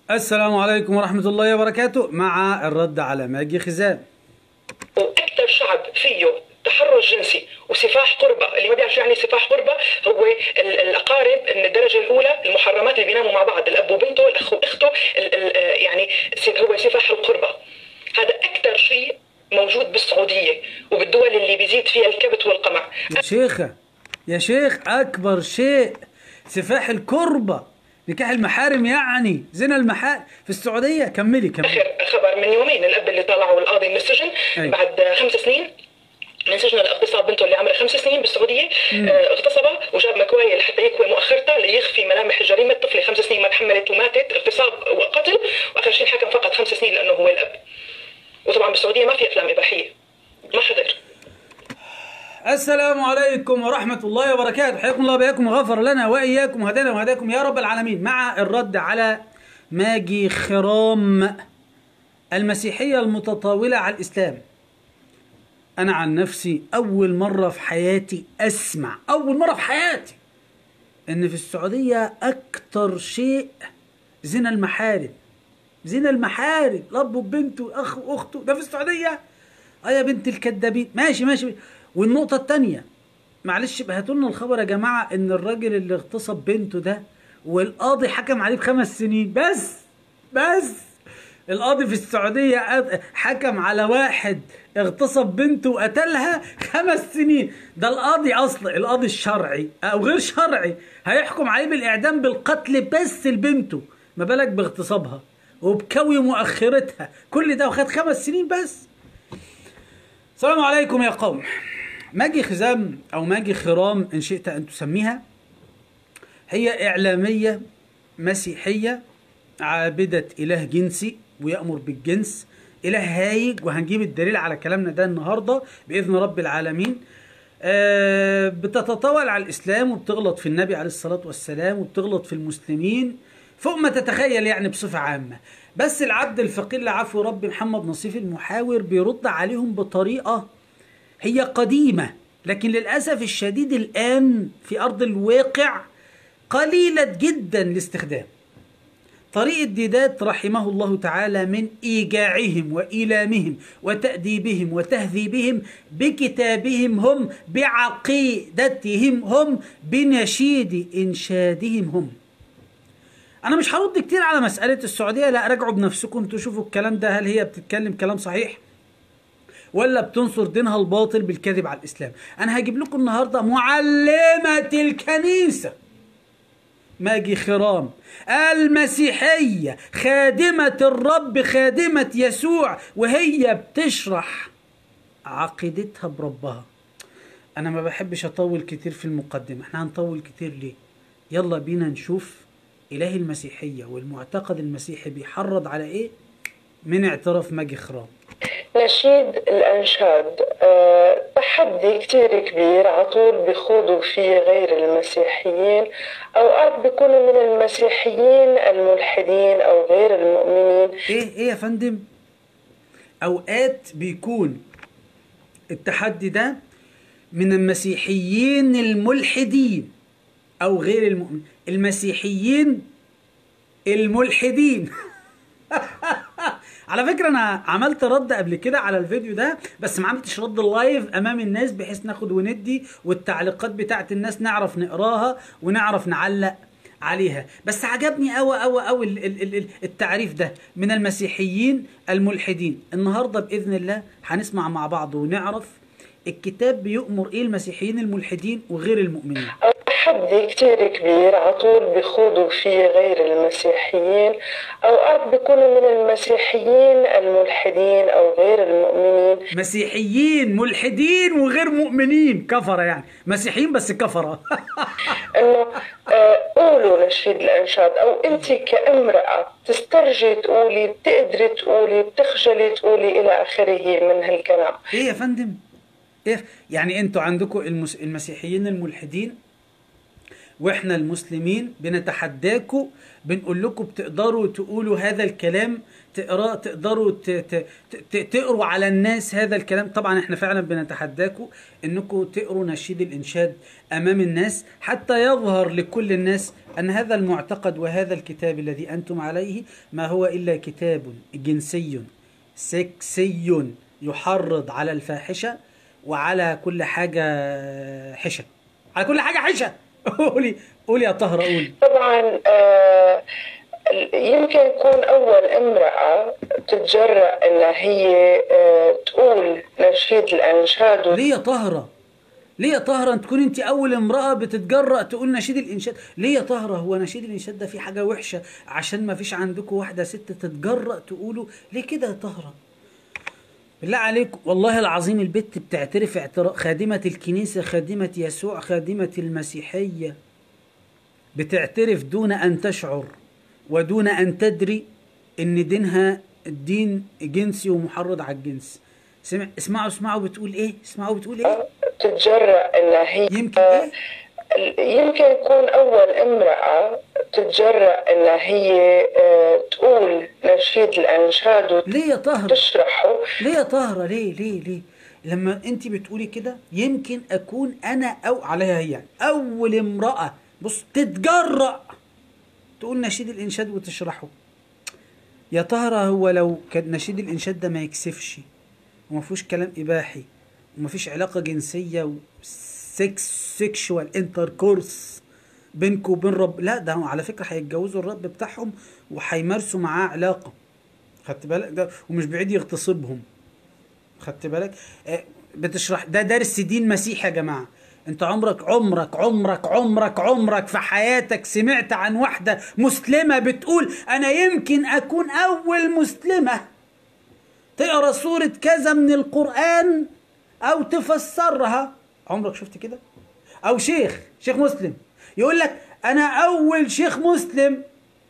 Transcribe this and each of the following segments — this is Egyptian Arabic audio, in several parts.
السلام عليكم ورحمة الله وبركاته مع الرد على ماجي خزان واكثر شعب فيه تحرش جنسي وسفاح قربة اللي ما بيعرف شو يعني سفاح قربة هو ال- الأقارب من الدرجة الأولى المحرمات اللي بيناموا مع بعض الأب وبنته الأخ وأخته ال- ال- آه يعني س- هو سفاح القربة هذا أكثر شيء موجود بالسعودية وبالدول اللي بيزيد فيها الكبت والقمع يا شيخة يا شيخ أكبر شيء سفاح الكربة نكاح المحارم يعني زنا المحارم في السعودية كملي كملي آخر خبر من يومين الأب اللي طلعوا القاضي من السجن أي. بعد خمس سنين من سجن الاغتصاب بنته اللي عمرها خمس سنين بالسعوديه آه، اغتصبها وجاب مكواية لحتى يكوي مؤخرتها ليخفي ملامح الجريمه الطفله خمس سنين ما تحملت وماتت اغتصاب وقتل واخر شيء الحكم فقط خمس سنين لانه هو الاب وطبعا بالسعوديه ما في افلام اباحيه ما حضر السلام عليكم ورحمة الله وبركاته حياكم الله بياكم وغفر لنا وإياكم وهدانا وهداكم يا رب العالمين مع الرد على ماجي خرام المسيحية المتطاولة على الإسلام أنا عن نفسي أول مرة في حياتي أسمع أول مرة في حياتي إن في السعودية أكتر شيء زنا المحارم زنا المحارم الأب وبنته أخ وأخته ده في السعودية اه يا بنت الكدابين ماشي ماشي والنقطة التانية معلش بقى هاتوا لنا الخبر يا جماعة إن الراجل اللي اغتصب بنته ده والقاضي حكم عليه بخمس سنين بس بس القاضي في السعودية قد- حكم على واحد اغتصب بنته وقتلها خمس سنين ده القاضي أصلا القاضي الشرعي أو غير شرعي هيحكم عليه بالإعدام بالقتل بس لبنته ما بالك باغتصابها وبكوي مؤخرتها كل ده وخد خمس سنين بس السلام عليكم يا قوم ماجي خزام او ماجي خرام ان شئت ان تسميها هي اعلاميه مسيحيه عابده اله جنسي ويامر بالجنس اله هايج وهنجيب الدليل على كلامنا ده النهارده باذن رب العالمين آه، بتتطاول على الاسلام وبتغلط في النبي عليه الصلاه والسلام وبتغلط في المسلمين فوق ما تتخيل يعني بصفه عامه بس العبد الفقير لعفو رب محمد نصيف المحاور بيرد عليهم بطريقه هي قديمه لكن للاسف الشديد الان في ارض الواقع قليله جدا الاستخدام طريقة ديدات رحمه الله تعالى من إيجاعهم وإيلامهم وتأديبهم وتهذيبهم بكتابهم هم بعقيدتهم هم بنشيد إنشادهم هم أنا مش هرد كتير على مسألة السعودية لا راجعوا بنفسكم تشوفوا الكلام ده هل هي بتتكلم كلام صحيح ولا بتنصر دينها الباطل بالكذب على الإسلام أنا هجيب لكم النهاردة معلمة الكنيسة ماجي خرام المسيحية خادمة الرب خادمة يسوع وهي بتشرح عقيدتها بربها أنا ما بحبش أطول كتير في المقدمة احنا هنطول كتير ليه يلا بينا نشوف إله المسيحية والمعتقد المسيحي بيحرض على إيه من اعتراف ماجي خرام نشيد الأنشاد أه تحدي كتير كبير عطول بيخوضوا فيه غير المسيحيين أوقات بيكونوا من المسيحيين الملحدين أو غير المؤمنين ايه ايه يا فندم اوقات بيكون التحدي ده من المسيحيين الملحدين او غير المؤمن المسيحيين الملحدين على فكرة أنا عملت رد قبل كده على الفيديو ده بس ما عملتش رد لايف أمام الناس بحيث ناخد وندي والتعليقات بتاعت الناس نعرف نقراها ونعرف نعلق عليها بس عجبني قوي قوي قوي التعريف ده من المسيحيين الملحدين النهارده باذن الله هنسمع مع بعض ونعرف الكتاب بيؤمر ايه المسيحيين الملحدين وغير المؤمنين تحدي كتير كبير عطول بيخوضوا فيه غير المسيحيين أوقات بيكونوا من المسيحيين الملحدين أو غير المؤمنين مسيحيين ملحدين وغير مؤمنين كفره يعني مسيحيين بس كفره انه آه، قولوا نشيد الانشاد او انت كامراه تسترجي تقولي بتقدري تقولي بتخجلي تقولي الى اخره من هالكلام ايه يا فندم ايه يعني انتوا عندكم المس... المسيحيين الملحدين واحنا المسلمين بنتحداكم بنقول لكم بتقدروا تقولوا هذا الكلام تقرا تقدروا ت- ت- ت- تقروا على الناس هذا الكلام طبعا احنا فعلا بنتحداكم انكم تقروا نشيد الانشاد امام الناس حتى يظهر لكل الناس ان هذا المعتقد وهذا الكتاب الذي انتم عليه ما هو الا كتاب جنسي سكسي يحرض على الفاحشه وعلى كل حاجه حشه على كل حاجه حشه قولي قولي يا طهره قولي طبعا آه، يمكن يكون أول امرأة تتجرأ إن هي آه، تقول نشيد الأنشاد ليه يا طهرة؟ ليه يا طهرة تكون انت اول امرأة بتتجرأ تقول نشيد الانشاد؟ ليه يا طهرة هو نشيد الانشاد ده في حاجة وحشة عشان ما فيش عندكم واحدة ست تتجرأ تقوله؟ ليه كده يا طهرة؟ بالله عليك والله العظيم البت بتعترف اعتراف خادمة الكنيسة خادمة يسوع خادمة المسيحية بتعترف دون أن تشعر ودون أن تدري إن دينها الدين جنسي ومحرض على الجنس سمع اسمعوا اسمعوا بتقول ايه اسمعوا بتقول ايه تتجرأ إن هي يمكن ايه يمكن يكون أول امرأة تتجرأ إن هي آه، تقول نشيد الأنشاد ليه يا طهرة وتشرحه ليه يا طهرة ليه ليه ليه لما انت بتقولي كده يمكن اكون انا او عليها هي يعني اول امرأة بص تتجرأ تقول نشيد الانشاد وتشرحه يا طهرة هو لو كان نشيد الانشاد ده ما يكسفش وما فيهوش كلام اباحي وما فيش علاقة جنسية وسكس سيكشوال انتركورس بينكم وبين رب لا ده هم على فكرة هيتجوزوا الرب بتاعهم وهيمارسوا معاه علاقة خدت بالك ده ومش بعيد يغتصبهم خدت بالك آه، بتشرح ده درس دين مسيحي يا جماعه انت عمرك عمرك عمرك عمرك عمرك في حياتك سمعت عن واحده مسلمه بتقول انا يمكن اكون اول مسلمه تقرا سوره كذا من القران او تفسرها عمرك شفت كده او شيخ شيخ مسلم يقول لك انا اول شيخ مسلم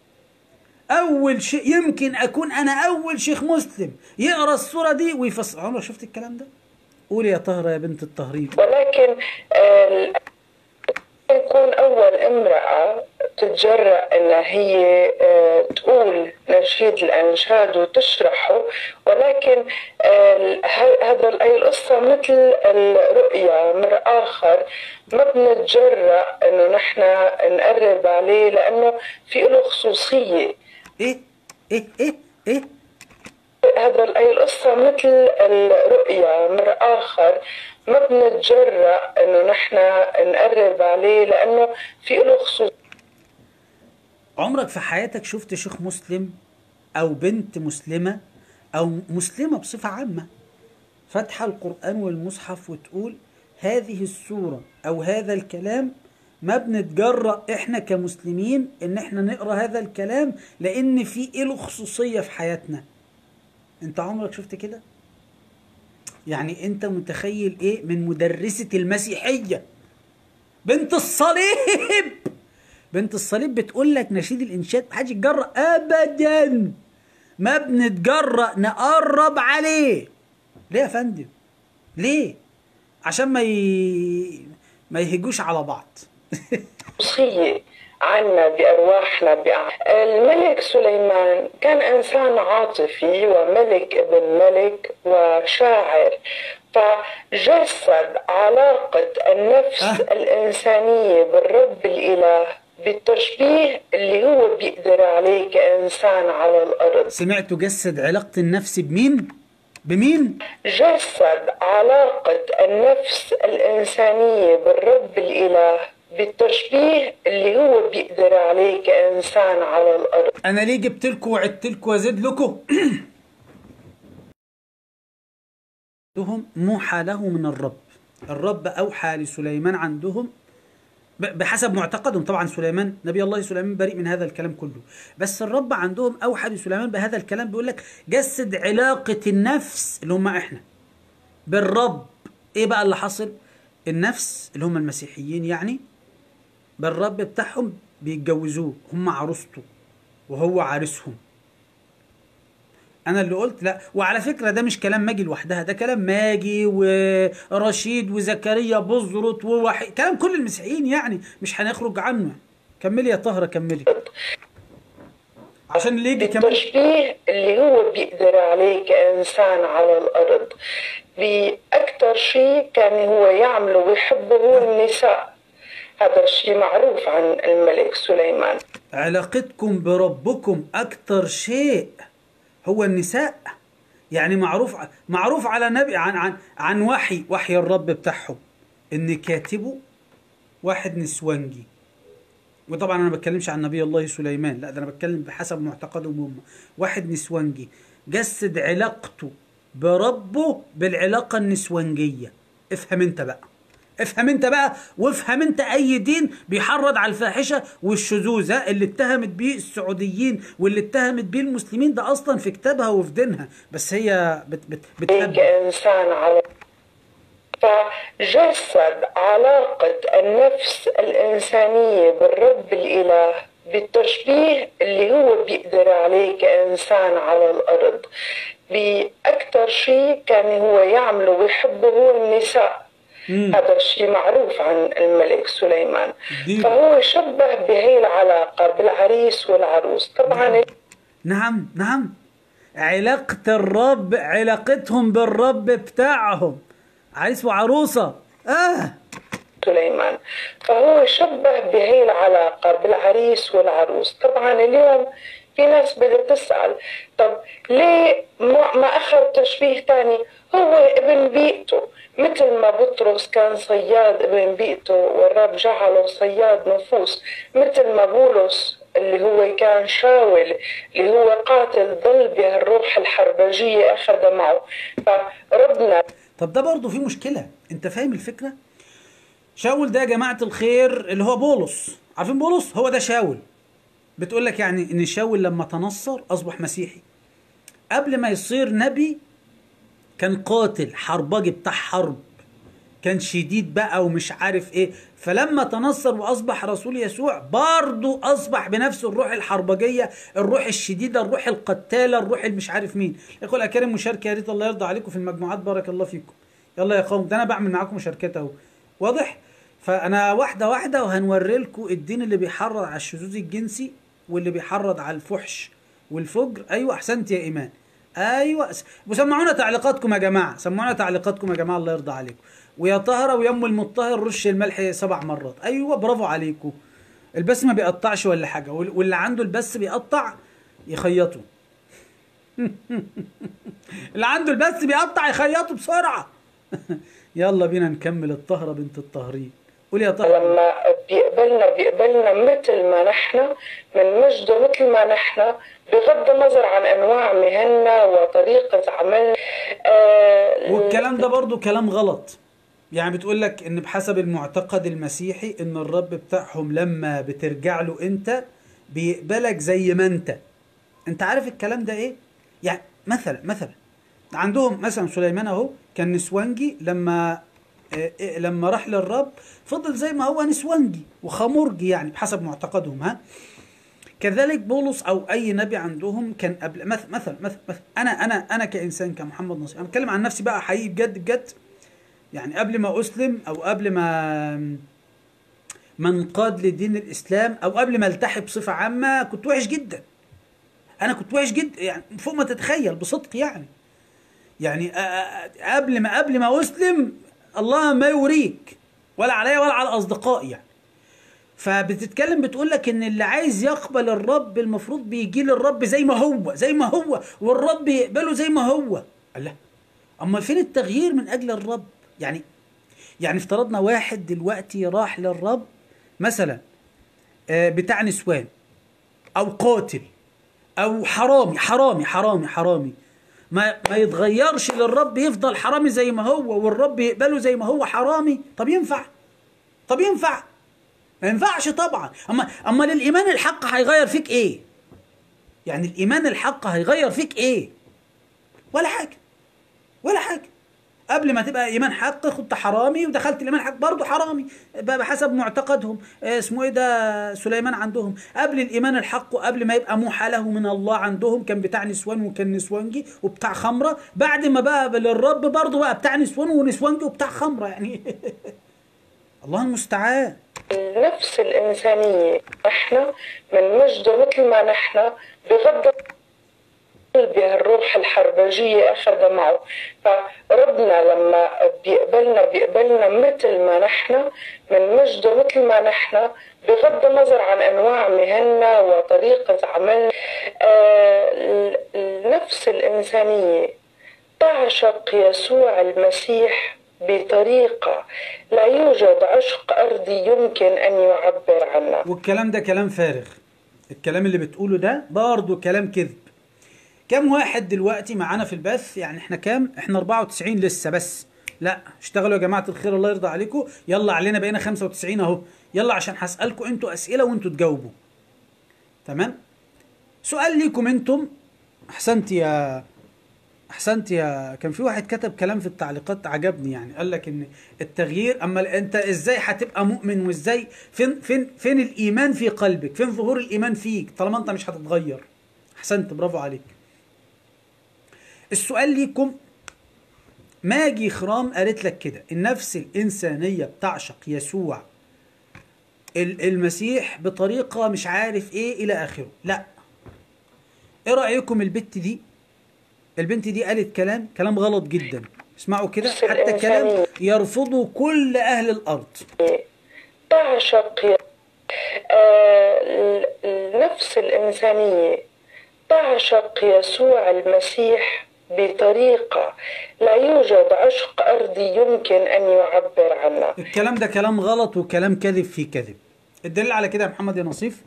اول شيء يمكن اكون انا اول شيخ مسلم يقرا السوره دي ويفسر عمرك شفت الكلام ده قولي يا طهره يا بنت التهريب ولكن آه، يكون أول امرأة تتجرأ إن هي آه، تقول نشيد الأنشاد وتشرحه ولكن آه، ه- هذا هي القصة مثل الرؤيا من آخر ما بنتجرأ إنه نحن نقرب عليه لأنه في له خصوصية ايه ايه ايه ايه هذا هي القصة مثل الرؤيا من آخر ما بنتجرأ إنه نحن نقرب عليه لأنه في له خصوصية عمرك في حياتك شفت شيخ مسلم او بنت مسلمه او مسلمه بصفه عامه فاتحه القران والمصحف وتقول هذه السوره او هذا الكلام ما بنتجرأ احنا كمسلمين ان احنا نقرا هذا الكلام لان في له خصوصيه في حياتنا انت عمرك شفت كده يعني انت متخيل ايه من مدرسه المسيحيه بنت الصليب بنت الصليب بتقول لك نشيد الانشاد محدش يتجرأ ابدا ما بنتجرأ نقرب عليه ليه يا فندم ليه عشان ما ي... ما يهجوش على بعض خصوصية عنا بأرواحنا بأع... الملك سليمان كان إنسان عاطفي وملك ابن ملك وشاعر فجسد علاقة النفس آه. الإنسانية بالرب الإله بالتشبيه اللي هو بيقدر عليه كإنسان على الأرض سمعتوا جسد علاقة النفس بمين بمين جسد علاقة النفس الإنسانية بالرب الإله بالتشبيه اللي هو بيقدر عليه كإنسان على الأرض انا ليه جبت لكم وعدت لكم وازيد لكم عندهم موحى له من الرب الرب اوحى لسليمان عندهم ب- بحسب معتقدهم طبعا سليمان نبي الله سليمان بريء من هذا الكلام كله بس الرب عندهم اوحى لسليمان بهذا الكلام بيقول لك جسد علاقه النفس اللي هم احنا بالرب ايه بقى اللي حصل النفس اللي هم المسيحيين يعني بالرب بتاعهم بيتجوزوه هم عروسته وهو عارسهم انا اللي قلت لا وعلى فكره ده مش كلام ماجي لوحدها ده كلام ماجي ورشيد وزكريا بزرط ووحي كلام كل المسيحيين يعني مش هنخرج عنه كملي يا طهره كملي عشان اللي يجي كمان التشبيه اللي هو بيقدر عليه كإنسان على الأرض بأكثر شيء كان هو يعمله ويحبه هو النساء هذا الشيء معروف عن الملك سليمان علاقتكم بربكم أكتر شيء هو النساء يعني معروف معروف على نبي عن عن عن وحي وحي الرب بتاعهم ان كاتبه واحد نسوانجي وطبعا انا ما بتكلمش عن نبي الله سليمان لا ده انا بتكلم بحسب معتقدهم هم واحد نسوانجي جسد علاقته بربه بالعلاقه النسوانجيه افهم انت بقى افهم انت بقى وافهم انت اي دين بيحرض على الفاحشه والشذوذ ها؟ اللي اتهمت بيه السعوديين واللي اتهمت بيه المسلمين ده اصلا في كتابها وفي دينها بس هي بت بت بتهبل كإنسان على فجسد علاقة النفس الإنسانية بالرب الإله بالتشبيه اللي هو بيقدر عليه كإنسان على الأرض بأكثر شيء كان هو يعمله ويحبه هو النساء مم. هذا الشيء معروف عن الملك سليمان دي- فهو شبه بهي العلاقة بالعريس والعروس طبعا نعم نعم علاقة الرب علاقتهم بالرب بتاعهم عريس وعروسة اه سليمان فهو شبه بهي العلاقة بالعريس والعروس طبعا اليوم في ناس بدها تسأل طب ليه ما, ما أخذ تشبيه تاني هو ابن بيئته مثل ما بطرس كان صياد ابن بيئته والرب جعله صياد نفوس مثل ما بولس اللي هو كان شاول اللي هو قاتل ضل بهالروح الحربجية أخذ معه فربنا طب ده برضه في مشكلة انت فاهم الفكرة شاول ده يا جماعة الخير اللي هو بولس عارفين بولس هو ده شاول بتقول لك يعني ان شاول لما تنصر اصبح مسيحي قبل ما يصير نبي كان قاتل حربجي بتاع حرب كان شديد بقى ومش عارف ايه فلما تنصر واصبح رسول يسوع برضه اصبح بنفس الروح الحربجيه الروح الشديده الروح القتاله الروح المش عارف مين اخوة الاكارم مشاركه يا ريت الله يرضى عليكم في المجموعات بارك الله فيكم يلا يا قوم ده انا بعمل معاكم مشاركات اهو واضح فانا واحده واحده وهنوري لكم الدين اللي بيحرض على الشذوذ الجنسي واللي بيحرض على الفحش والفجر ايوه احسنت يا ايمان ايوه وسمعونا تعليقاتكم يا جماعه سمعونا تعليقاتكم يا جماعه الله يرضى عليكم ويا طهره ويم المطهر رش الملح سبع مرات ايوه برافو عليكم البث ما بيقطعش ولا حاجه وال- واللي عنده البث بيقطع يخيطه اللي عنده البث بيقطع يخيطه بسرعه يلا بينا نكمل الطهره بنت الطاهرين قول يا طهره لما بيقبلنا بيقبلنا مثل ما نحن من مجده مثل ما نحن بغض النظر عن انواع مهننا وطريقه عمل آه والكلام ده برضو كلام غلط يعني بتقول لك ان بحسب المعتقد المسيحي ان الرب بتاعهم لما بترجع له انت بيقبلك زي ما انت انت عارف الكلام ده ايه يعني مثلا مثلا عندهم مثلا سليمان اهو كان نسوانجي لما آه، آه، لما راح للرب فضل زي ما هو نسوانجي وخمرجي يعني بحسب معتقدهم ها كذلك بولس او اي نبي عندهم كان قبل مثلا مثلا مثلا مثل انا انا انا كانسان كمحمد نصير انا بتكلم عن نفسي بقى حقيقي بجد بجد يعني قبل ما اسلم او قبل ما ما انقاد لدين الاسلام او قبل ما التحي بصفه عامه كنت وحش جدا انا كنت وحش جدا يعني فوق ما تتخيل بصدق يعني يعني أ- أ- قبل ما قبل ما اسلم الله ما يوريك ولا عليا ولا على اصدقائي يعني فبتتكلم بتقول لك ان اللي عايز يقبل الرب المفروض بيجي للرب زي ما هو زي ما هو والرب يقبله زي ما هو الله اما فين التغيير من اجل الرب يعني يعني افترضنا واحد دلوقتي راح للرب مثلا آه، بتاع نسوان او قاتل او حرامي حرامي حرامي حرامي ما ما يتغيرش للرب يفضل حرامي زي ما هو والرب يقبله زي ما هو حرامي طب ينفع طب ينفع ما ينفعش طبعا اما اما للايمان الحق هيغير فيك ايه يعني الايمان الحق هيغير فيك ايه ولا حاجه ولا حاجه قبل ما تبقى ايمان حق كنت حرامي ودخلت الايمان حق برضه حرامي بقى بحسب معتقدهم آه، اسمه ايه ده سليمان عندهم قبل الايمان الحق وقبل ما يبقى موحى له من الله عندهم كان بتاع نسوان وكان نسوانجي وبتاع خمره بعد ما بقى للرب برضه بقى بتاع نسوان ونسوانجي وبتاع خمره يعني الله المستعان النفس الإنسانية نحن من مجده مثل ما نحن بغض بهالروح الحربجية أخذ معه فربنا لما بيقبلنا بيقبلنا مثل ما نحن من مجده مثل ما نحن بغض النظر عن أنواع مهنة وطريقة عمل آه النفس الإنسانية تعشق يسوع المسيح بطريقة لا يوجد عشق أرضي يمكن أن يعبر عنها والكلام ده كلام فارغ الكلام اللي بتقوله ده برضه كلام كذب كم واحد دلوقتي معانا في البث يعني احنا كام احنا 94 لسه بس لا اشتغلوا يا جماعه الخير الله يرضى عليكم يلا علينا بقينا 95 اهو يلا عشان هسالكم انتوا اسئله وانتوا تجاوبوا تمام سؤال ليكم انتم احسنت يا احسنت يا كان في واحد كتب كلام في التعليقات عجبني يعني قال لك ان التغيير اما انت ازاي هتبقى مؤمن وازاي فين فين فين الايمان في قلبك فين ظهور الايمان فيك طالما انت مش هتتغير احسنت برافو عليك السؤال ليكم ماجي خرام قالت لك كده النفس الإنسانية بتعشق يسوع المسيح بطريقة مش عارف ايه إلى آخره لا ايه رأيكم البت دي البنت دي قالت كلام كلام غلط جدا اسمعوا كده حتى كلام يرفضه كل أهل الأرض تعشق آه النفس الإنسانية تعشق يسوع المسيح بطريقة لا يوجد عشق أرضي يمكن أن يعبر عنها الكلام ده كلام غلط وكلام كذب في كذب الدليل على كده يا محمد يا نصيف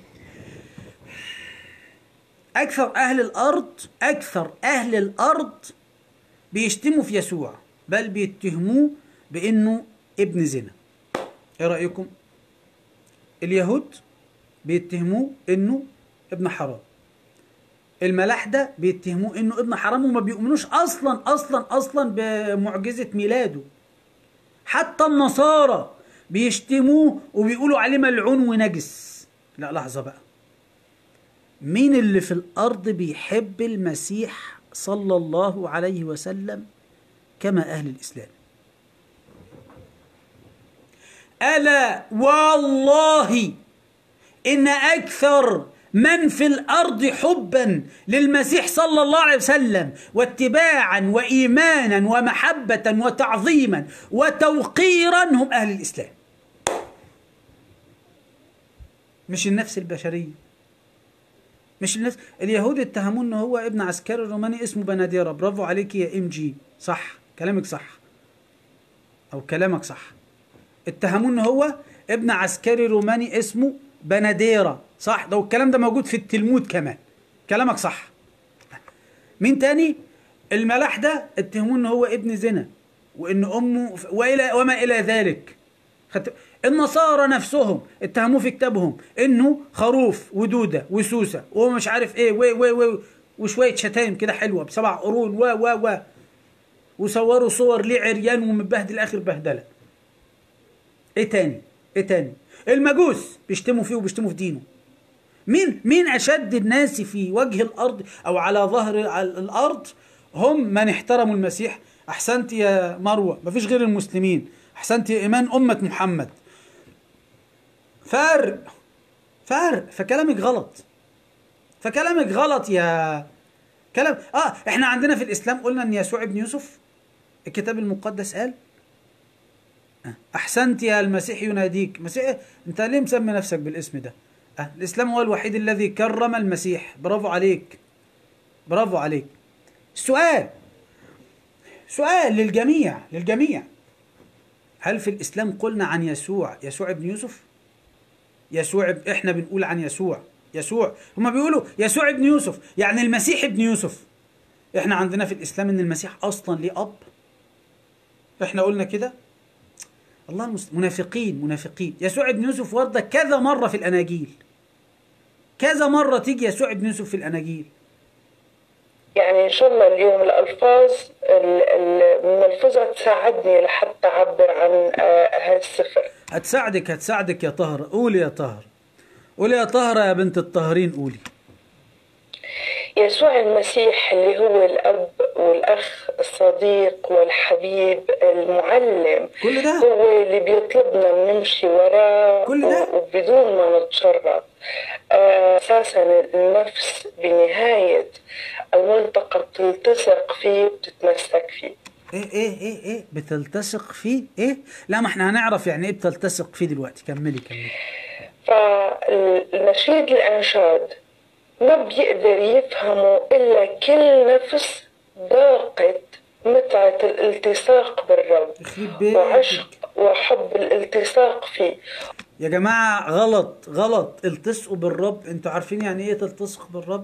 أكثر أهل الأرض أكثر أهل الأرض بيشتموا في يسوع بل بيتهموه بأنه ابن زنا إيه رأيكم؟ اليهود بيتهموه أنه ابن حرام الملاحدة بيتهموه انه ابن حرام وما بيؤمنوش اصلا اصلا اصلا بمعجزة ميلاده حتى النصارى بيشتموه وبيقولوا عليه ملعون ونجس لا لحظة بقى مين اللي في الارض بيحب المسيح صلى الله عليه وسلم كما اهل الاسلام الا والله ان اكثر من في الارض حبا للمسيح صلى الله عليه وسلم واتباعا وايمانا ومحبه وتعظيما وتوقيرا هم اهل الاسلام مش النفس البشريه مش النفس اليهود اتهموه ان هو ابن عسكري روماني اسمه بناديرة برافو عليك يا ام جي صح كلامك صح او كلامك صح اتهموه ان هو ابن عسكري روماني اسمه بناديرة صح ده والكلام ده موجود في التلمود كمان كلامك صح مين تاني الملاح ده اتهموه ان هو ابن زنا وان امه والى وما الى ذلك خدت النصارى نفسهم اتهموه في كتابهم انه خروف ودوده وسوسه ومش عارف ايه و و و وشويه شتايم كده حلوه بسبع قرون و و و وصوروا صور ليه عريان ومبهدل اخر بهدله ايه تاني ايه تاني المجوس بيشتموا فيه وبيشتموا في دينه مين مين اشد الناس في وجه الارض او على ظهر الارض هم من احترموا المسيح احسنت يا مروه مفيش غير المسلمين احسنت يا ايمان امه محمد فرق فرق فكلامك غلط فكلامك غلط يا كلام اه احنا عندنا في الاسلام قلنا ان يسوع ابن يوسف الكتاب المقدس قال احسنت يا المسيح يناديك مسيح انت ليه مسمي نفسك بالاسم ده أه. الاسلام هو الوحيد الذي كرم المسيح برافو عليك برافو عليك السؤال سؤال للجميع للجميع هل في الاسلام قلنا عن يسوع يسوع ابن يوسف يسوع اب... احنا بنقول عن يسوع يسوع هما بيقولوا يسوع ابن يوسف يعني المسيح ابن يوسف احنا عندنا في الاسلام ان المسيح اصلا ليه اب احنا قلنا كده الله المسلم منافقين منافقين يسوع ابن يوسف ورد كذا مرة في الأناجيل كذا مرة تيجي يسوع ابن يوسف في الأناجيل يعني إن شاء الله اليوم الألفاظ الملفوظة تساعدني لحتى أعبر عن هالسفر هتساعدك هتساعدك يا طهر قولي يا طهر قولي يا طهر يا بنت الطاهرين قولي يسوع المسيح اللي هو الأب والأخ الصديق والحبيب المعلم كل ده هو اللي بيطلبنا نمشي وراه كل ده وبدون ما نتشرط آه، أساسا النفس بنهاية الملتقى بتلتصق فيه وبتتمسك فيه ايه ايه ايه ايه بتلتصق فيه ايه لا ما احنا هنعرف يعني ايه بتلتصق فيه دلوقتي كملي كملي فالنشيد الأنشاد ما بيقدر يفهمه إلا كل نفس ذاقت متعة الالتصاق بالرب يخرب بيتك. وعشق وحب الالتصاق فيه يا جماعة غلط غلط التصقوا بالرب انتوا عارفين يعني ايه تلتصق بالرب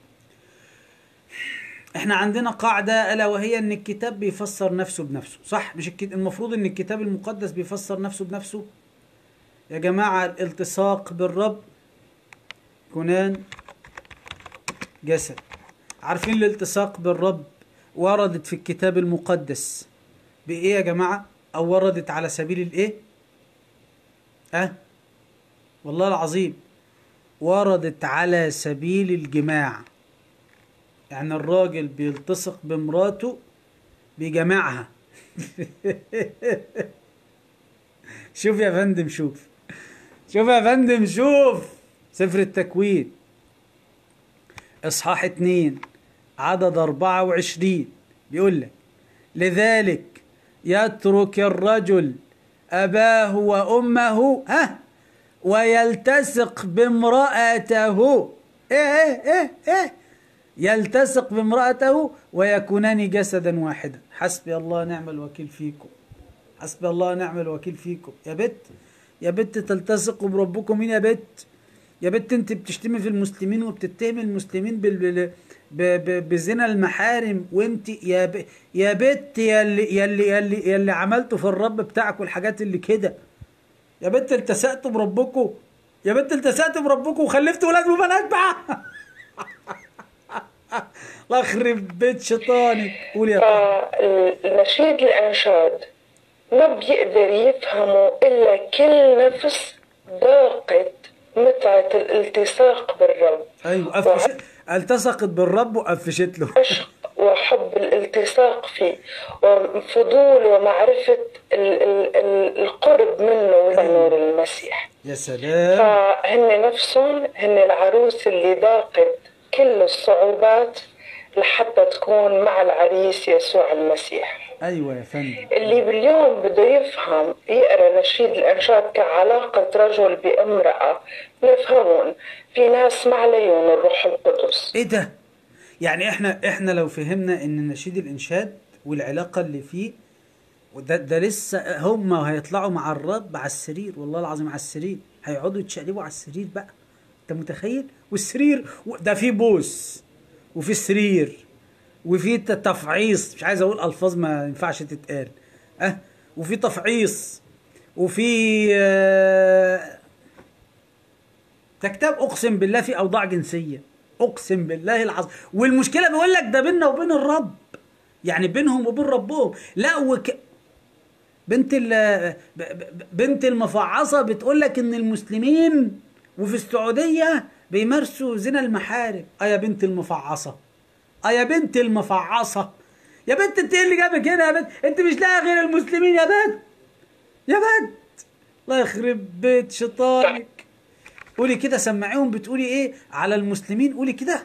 احنا عندنا قاعدة الا وهي ان الكتاب بيفسر نفسه بنفسه صح مش الكت... المفروض ان الكتاب المقدس بيفسر نفسه بنفسه يا جماعة الالتصاق بالرب كنان جسد عارفين الالتصاق بالرب وردت في الكتاب المقدس بإيه يا جماعة أو وردت على سبيل الإيه أه والله العظيم وردت على سبيل الجماع يعني الراجل بيلتصق بمراته بجماعها شوف يا فندم شوف شوف يا فندم شوف سفر التكوين اصحاح اتنين عدد اربعة وعشرين بيقول لك لذلك يترك الرجل اباه وامه ها ويلتصق بامرأته ايه ايه ايه ايه يلتصق بامرأته ويكونان جسدا واحدا حسبي الله نعم الوكيل فيكم حسبي الله نعم الوكيل فيكم يا بت يا بت تلتصقوا بربكم مين يا بت يا بت انت بتشتمي في المسلمين وبتتهمي المسلمين بال بال- ب- ب- بزنا المحارم وانت يا ب... يا بت يا اللي يا اللي يا اللي, يا اللي عملته في الرب بتاعك والحاجات اللي كده يا بت التسقتوا بربكم يا بت التسقتوا بربكم وخلفتوا ولاد وبنات بقى الله يخرب بيت شيطانك قول يا طه فالنشيد الأنشاد ما بيقدر يفهمه إلا كل نفس ذاقت متعة الالتصاق بالرب ايوه قفش التصقت بالرب وقفشت له عشق وحب الالتصاق فيه وفضول ومعرفة ال- ال- ال- القرب منه ونور المسيح يا سلام فهن نفسهم هن العروس اللي ذاقت كل الصعوبات لحتى تكون مع العريس يسوع المسيح ايوه يا فندم اللي باليوم بده يفهم يقرا نشيد الانشاد كعلاقة رجل بامرأة نفهمون في ناس ما عليهم الروح القدس ايه ده يعني احنا احنا لو فهمنا ان نشيد الانشاد والعلاقه اللي فيه وده ده لسه هم هيطلعوا مع الرب على السرير والله العظيم على السرير هيقعدوا يتشقلبوا على السرير بقى انت متخيل والسرير و- ده فيه بوس وفي سرير وفي ت- تفعيص مش عايز اقول الفاظ ما ينفعش تتقال اه وفي تفعيص وفي آه ده كتاب اقسم بالله في اوضاع جنسيه اقسم بالله العظيم والمشكله بيقول لك ده بيننا وبين الرب يعني بينهم وبين ربهم لا وك بنت ال ب- ب- بنت المفعصه بتقول لك ان المسلمين وفي السعوديه بيمارسوا زنا المحارم اه يا بنت المفعصه اه يا بنت المفعصه يا بنت انت ايه اللي جابك هنا يا بنت انت مش لاقي غير المسلمين يا بنت يا بنت الله يخرب بيت شيطانك قولي كده سمعيهم بتقولي ايه على المسلمين قولي كده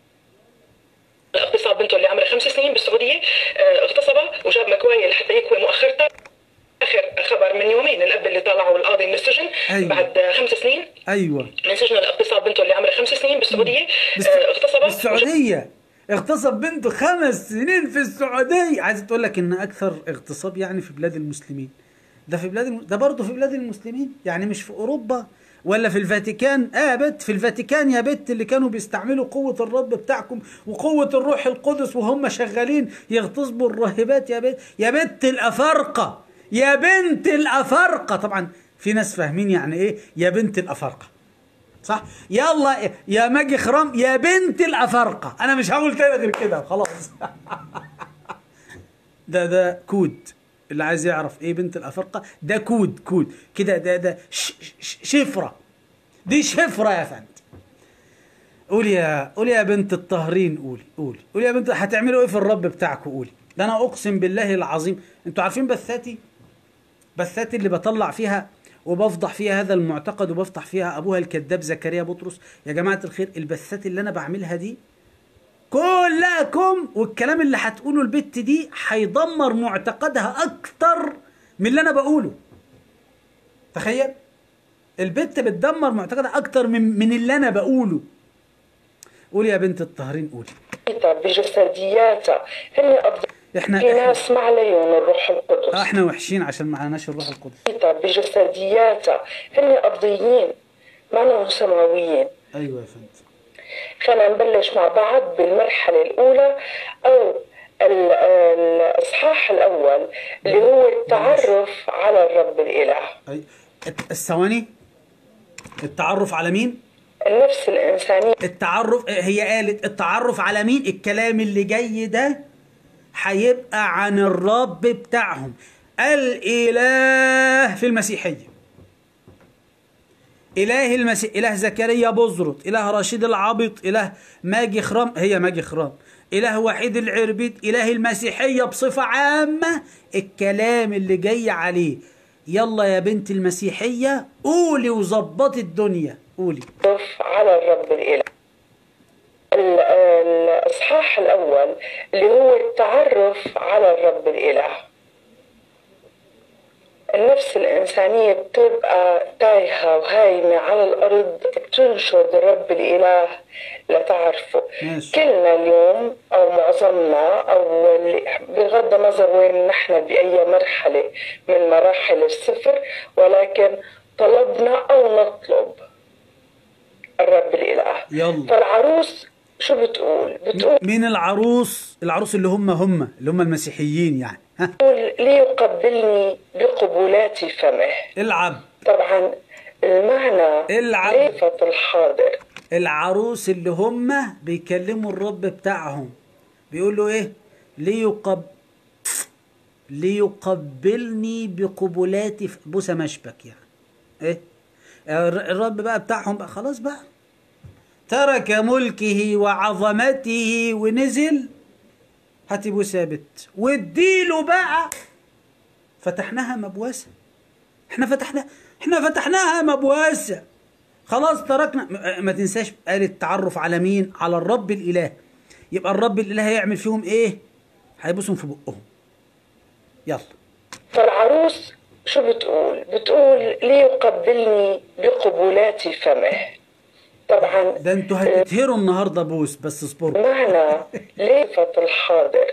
اغتصب بنته اللي عمرها خمس سنين بالسعودية آه، اغتصبها وجاب مكواية لحتى يكوي مؤخرتها اخر خبر من يومين الاب اللي طلعوا القاضي من السجن أيوة. بعد آه، خمس سنين ايوه من سجن الاغتصاب بنته اللي عمرها خمس سنين بالسعودية بس- آه، اغتصبها بالسعوديه اغتصب بنته خمس سنين في السعوديه عايزه تقول لك ان اكثر اغتصاب يعني في بلاد المسلمين ده في بلاد الم... ده برضه في بلاد المسلمين يعني مش في اوروبا ولا في الفاتيكان اه يا بت في الفاتيكان يا بت اللي كانوا بيستعملوا قوة الرب بتاعكم وقوة الروح القدس وهم شغالين يغتصبوا الراهبات يا بت يا بت الأفارقة يا بنت الأفارقة طبعا في ناس فاهمين يعني ايه يا بنت الأفارقة صح يلا يا ماجي خرام يا بنت الافارقه انا مش هقول تاني غير كده خلاص ده ده كود اللي عايز يعرف ايه بنت الافارقه ده كود كود كده ده ده ش ش شفره دي شفره يا فندم قولي يا قولي يا بنت الطاهرين قولي قولي قولي يا بنت هتعملوا ايه في الرب بتاعكم قولي ده انا اقسم بالله العظيم انتوا عارفين بثاتي بثاتي اللي بطلع فيها وبفضح فيها هذا المعتقد وبفضح فيها ابوها الكذاب زكريا بطرس يا جماعه الخير البثات اللي انا بعملها دي كلكم والكلام اللي هتقوله البت دي هيدمر معتقدها اكتر من اللي انا بقوله تخيل البت بتدمر معتقدها اكتر من من اللي انا بقوله قولي يا بنت الطاهرين قولي بجسدياتها هن أفضل احنا في احنا, ناس ما عليهم الروح آه، القدس احنا وحشين عشان معناش الروح القدس بجسدياتها هن أرضيين ما لهم سماويين ايوه يا فندم خلينا نبلش مع بعض بالمرحلة الأولى أو ال- الإصحاح الأول اللي هو التعرف على الرب الإله أي الت- الثواني التعرف على مين النفس الإنسانية التعرف هي قالت التعرف على مين الكلام اللي جاي ده هيبقى عن الرب بتاعهم الاله في المسيحيه اله المسيح اله زكريا بزرط اله رشيد العبط اله ماجي خرام هي ماجي خرام اله وحيد العربيد اله المسيحيه بصفه عامه الكلام اللي جاي عليه يلا يا بنت المسيحيه قولي وظبطي الدنيا قولي التعرف على الرب الإله ال- الإصحاح الأول اللي هو التعرف على الرب الإله النفس الإنسانية بتبقى تايهة وهايمة على الأرض بتنشد الرب الإله لتعرفه ماشي. كلنا اليوم أو معظمنا أو اللي- بغض النظر وين نحن بأي مرحلة من مراحل السفر ولكن طلبنا أو نطلب الرب الإله يلا. فالعروس شو بتقول؟ بتقول مين العروس العروس اللي هم هم اللي هم المسيحيين يعني ها ليقبلني بقبلات فمه العب طبعا المعنى العب. ليفة الحاضر العروس اللي هم بيكلموا الرب بتاعهم بيقولوا ايه ليقب ليقبلني بقبلات ف- بوسه مشبك يعني ايه الر- الرب بقى بتاعهم بقى خلاص بقى ترك ملكه وعظمته ونزل هاتي بوسه ثابت واديله بقى فتحناها مبوسه احنا فتحنا احنا فتحناها مبوسه خلاص تركنا م- ما تنساش قال التعرف على مين على الرب الاله يبقى الرب الاله هيعمل فيهم ايه هيبوسهم في بقهم يلا فالعروس شو بتقول؟ بتقول ليقبلني بقبلات فمه طبعا ده انتوا هتتهروا النهارده بوس بس اصبروا معنى ليفة الحاضر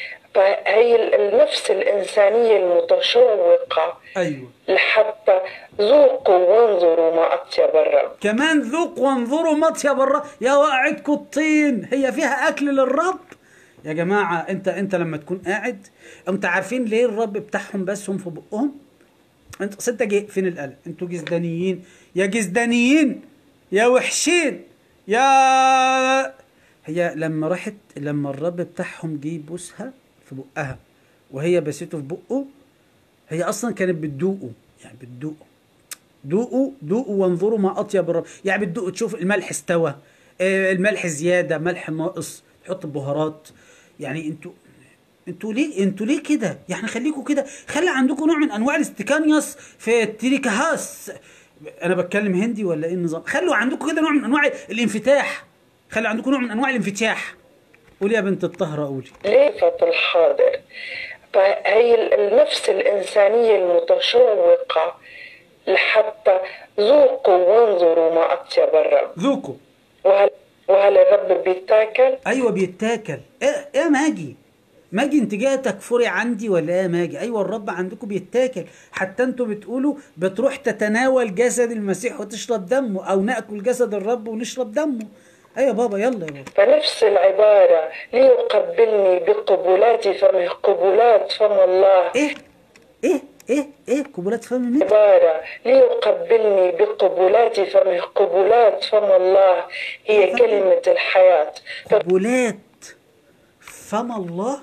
فهي النفس الإنسانية المتشوقة ايوه لحتى ذوقوا وانظروا ما أطيب الرب كمان ذوقوا وانظروا مطيب الرب يا وقعتكم الطين هي فيها اكل للرب يا جماعه انت انت لما تكون قاعد انت عارفين ليه الرب بتاعهم بس هم في بقهم انت أصل انت جي فين القلق انتوا جزدانيين يا جزدانيين يا وحشين يا هي لما راحت لما الرب بتاعهم جه يبوسها في بقها وهي بسيته في بقه هي اصلا كانت بتدوقه يعني بتدوقه دوقوا دوقوا وانظروا ما اطيب الرب يعني بتدوقوا تشوف الملح استوى آه، الملح زياده ملح ناقص تحط البهارات يعني انتوا انتوا ليه انتوا ليه كده يعني خليكوا كده خلي عندكم نوع من انواع الاستيكانيوس في التريكهاس انا بتكلم هندي ولا ايه النظام خلوا عندكم كده نوع من انواع الانفتاح خلي عندكم نوع من انواع الانفتاح قولي يا بنت الطهره قولي ليفة الحاضر فهي النفس الإنسانية المتشوقة لحتى ذوقوا وانظروا ما أطيب الرب ذوقوا وهل, وهل الرب بيتاكل؟ ايوه بيتاكل ايه يا ماجي ماجي انت جايه تكفري عندي ولا ايه يا ماجي ايوه الرب عندكم بيتاكل حتى انتوا بتقولوا بتروح تتناول جسد المسيح وتشرب دمه او ناكل جسد الرب ونشرب دمه ايوه يا بابا يلا يا بابا فنفس العبارة ليقبلني بقبلات فمه قبلات فم الله ايه ايه ايه ايه قبلات فم مين عبارة ليقبلني بقبلات فمه قبلات فم الله هي كلمة الحياة قبلات فم الله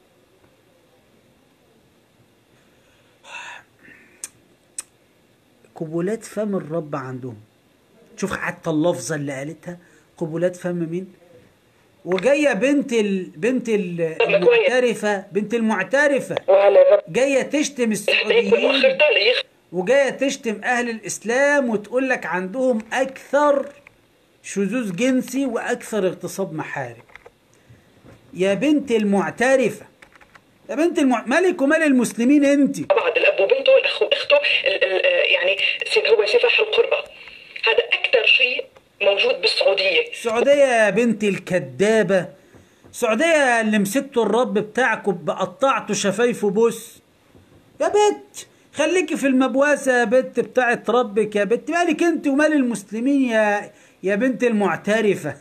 قبلات فم الرب عندهم شوف حتى اللفظة اللي قالتها قبلات فم مين وجاية بنت ال... بنت ال- المعترفة بنت المعترفة وهل الرب جاية تشتم يكون السعوديين مؤخر تالي وجايه تشتم اهل الاسلام وتقول لك عندهم اكثر شذوذ جنسي واكثر اغتصاب محارم يا بنت المعترفه يا بنت المع... مالك ومال المسلمين انت بعض الاب وبنته الاخ واخته ال- ال- آه، يعني س- هو سفاح القربة هذا اكثر شيء موجود بالسعوديه السعوديه يا بنت الكدابه السعوديه اللي مسكتوا الرب بتاعكم بقطعتوا شفايفه بص يا بت خليكي في المبواسه يا بت بتاعت ربك يا بت مالك انت ومال المسلمين يا يا بنت المعترفه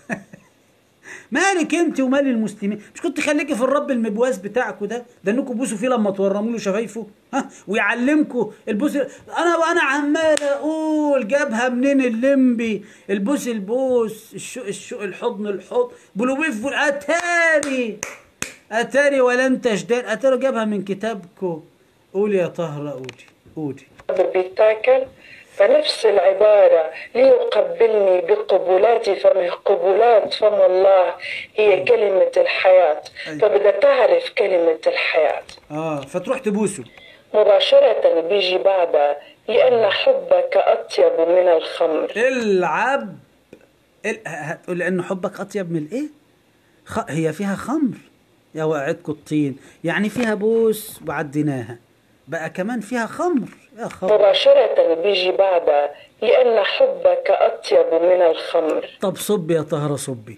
مالك انت ومال المسلمين مش كنت خليكي في الرب المبواس بتاعكوا ده ده انكم بوسوا فيه لما تورموا له شفايفه ها ويعلمكم البوس انا وانا عمال اقول جابها منين الليمبي البوس البوس الشوق الشوق الحضن الحضن بلوبيف بول- اتاري اتاري ولا انت جدال اتاري جابها من كتابكم قولي يا طهرة قولي قولي بيتاكل فنفس العبارة ليقبلني بقبلات فمه قبلات فم الله هي كلمة الحياة أي. فبدها تعرف كلمة الحياة اه فتروح تبوسه مباشرة بيجي بعدها لأن حبك أطيب من الخمر العب ال... هتقول لأن حبك أطيب من الإيه؟ خ... هي فيها خمر يا وقعتكم الطين يعني فيها بوس وعديناها بقى كمان فيها خمر يا خمر مباشرة بيجي بعدها لأن حبك أطيب من الخمر طب صبي يا طهرة صبي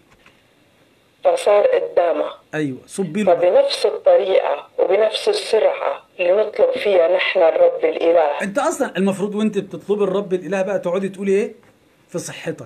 فصار قدامها أيوة صبي له فبنفس الطريقة وبنفس السرعة اللي نطلب فيها نحن الرب الإله أنت أصلا المفروض وأنت بتطلبي الرب الإله بقى تقعدي تقولي إيه؟ في صحتك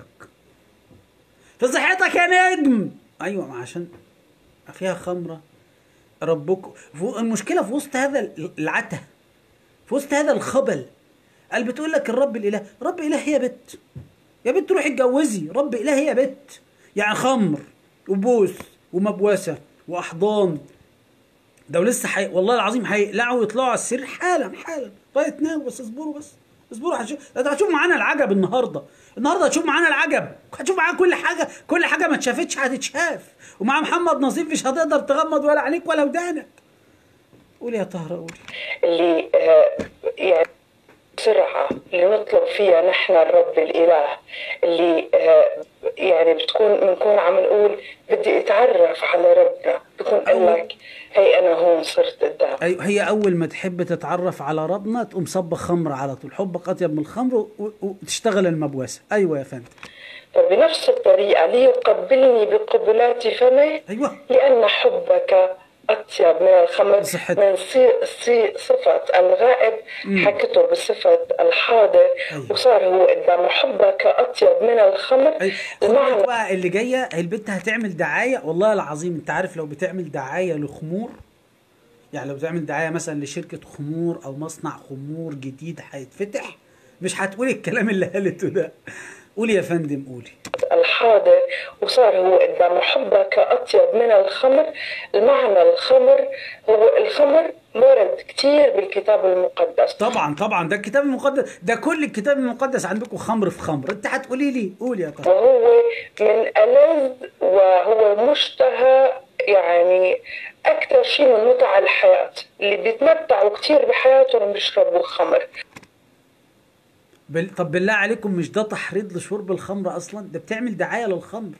في صحتك يا نجم أيوة ما عشان فيها خمرة ربكم فوق- المشكلة في وسط هذا العته في وسط هذا الخبل قال بتقول لك الرب الاله رب اله يا بت يا بت روحي اتجوزي رب اله يا بت يعني خمر وبوس ومبوسه واحضان ده ولسه حي... والله العظيم هيقلعوا ويطلعوا على السرير حالا حالا طيب تناموا بس اصبروا بس اصبروا هتشوف ده هتشوف معانا العجب النهارده النهارده هتشوف معانا العجب هتشوف معانا كل حاجه كل حاجه ما اتشافتش هتتشاف ومع محمد نصيف مش هتقدر تغمض ولا عليك ولا ودانك قولي يا طهره قولي اللي آه، يعني سرعة اللي نطلب فيها نحن الرب الإله اللي آه، يعني بتكون بنكون عم نقول بدي أتعرف على ربنا بكون قال لك هي أنا هون صرت قدام أيوة هي أول ما تحب تتعرف على ربنا تقوم صب خمر على طول حبك أطيب من الخمر و- و- وتشتغل المبوسة أيوة يا فندم فبنفس الطريقة ليقبلني بقبلات فمه أيوة لأن حبك أطيب من الخمر صحت. من صي صي صفة الغائب حكته بصفة الحاضر أيوة. وصار هو قدام حبك أطيب من الخمر أي المعنى خد بقى اللي جاية هي البنت هتعمل دعاية والله العظيم أنت عارف لو بتعمل دعاية لخمور يعني لو بتعمل دعاية مثلا لشركة خمور أو مصنع خمور جديد هيتفتح مش هتقولي الكلام اللي قالته ده قولي يا فندم قولي الحاضر وصار هو قدام حبك أطيب من الخمر المعنى الخمر هو الخمر ورد كتير بالكتاب المقدس طبعا طبعا ده الكتاب المقدس ده كل الكتاب المقدس عندكم خمر في خمر انت هتقولي لي قولي يا طه وهو من ألذ وهو مشتهى يعني أكثر شيء من متع الحياة اللي بيتمتعوا كتير بحياتهم بيشربوا خمر بال... طب بالله عليكم مش ده تحريض لشرب الخمر اصلا ده بتعمل دعايه للخمر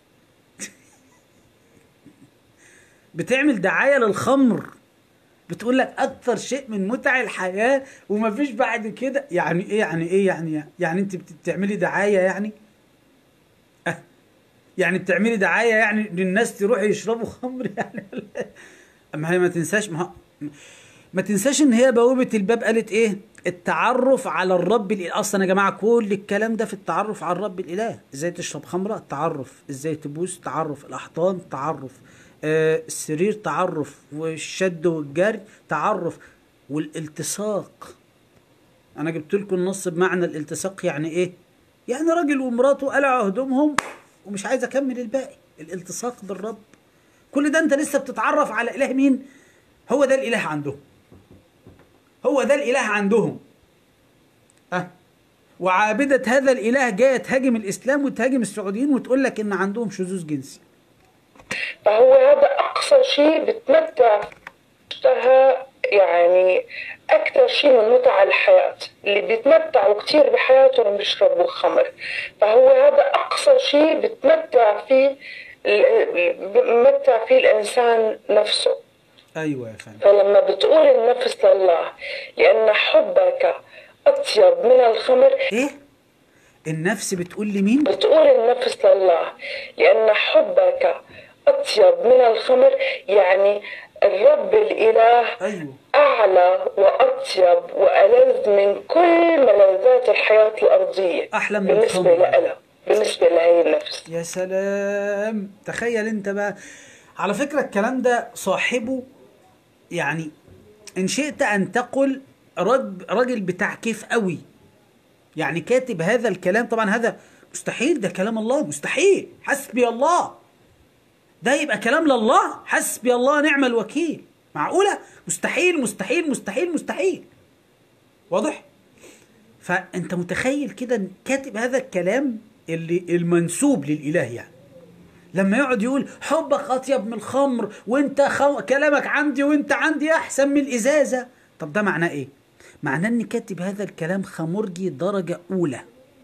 بتعمل دعايه للخمر بتقول لك اكثر شيء من متع الحياه ومفيش بعد كده يعني ايه يعني ايه يعني يعني انت بت- بتعملي دعايه يعني أه. يعني بتعملي دعايه يعني للناس تروح يشربوا خمر يعني اما هي ما تنساش ما هو- ما تنساش ان هي بوابه الباب قالت ايه التعرف على الرب الاله اصلا يا جماعه كل الكلام ده في التعرف على الرب الاله ازاي تشرب خمره تعرف ازاي تبوس تعرف الاحضان تعرف آه السرير تعرف والشد والجري تعرف والالتصاق انا جبت لكم النص بمعنى الالتصاق يعني ايه يعني راجل ومراته قلعوا هدومهم ومش عايز اكمل الباقي الالتصاق بالرب كل ده انت لسه بتتعرف على اله مين هو ده الاله عندهم هو ده الاله عندهم أه. وعابدة هذا الاله جايه تهاجم الاسلام وتهاجم السعوديين وتقول لك ان عندهم شذوذ جنسي فهو هذا أقصى شيء بتمتع اشتهى يعني أكثر شيء من متع الحياة اللي بيتمتعوا كثير بحياتهم بيشربوا خمر فهو هذا أقصى شيء بتمتع فيه بتمتع فيه الإنسان نفسه ايوه يا فندم فلما بتقول النفس لله لأن حبك أطيب من الخمر ايه النفس بتقول لمين بتقول النفس لله لأن حبك أطيب من الخمر يعني الرب الإله ايوه أعلى وأطيب وألذ من كل ملذات الحياة الأرضية أحلى من بالنسبة الخمر. لها بالنسبة لهي النفس يا سلام تخيل انت بقى على فكرة الكلام ده صاحبه يعني ان شئت ان تقل رد راجل بتاع كيف قوي يعني كاتب هذا الكلام طبعا هذا مستحيل ده كلام الله مستحيل حسبي الله ده يبقى كلام لله حسبي الله نعم الوكيل معقولة مستحيل مستحيل مستحيل مستحيل واضح فانت متخيل كده إن كاتب هذا الكلام اللي المنسوب للاله يعني لما يقعد يقول حبك اطيب من الخمر وانت خو... كلامك عندي وانت عندي احسن من الازازه طب ده معناه ايه معناه ان كاتب هذا الكلام خمرجي درجه اولى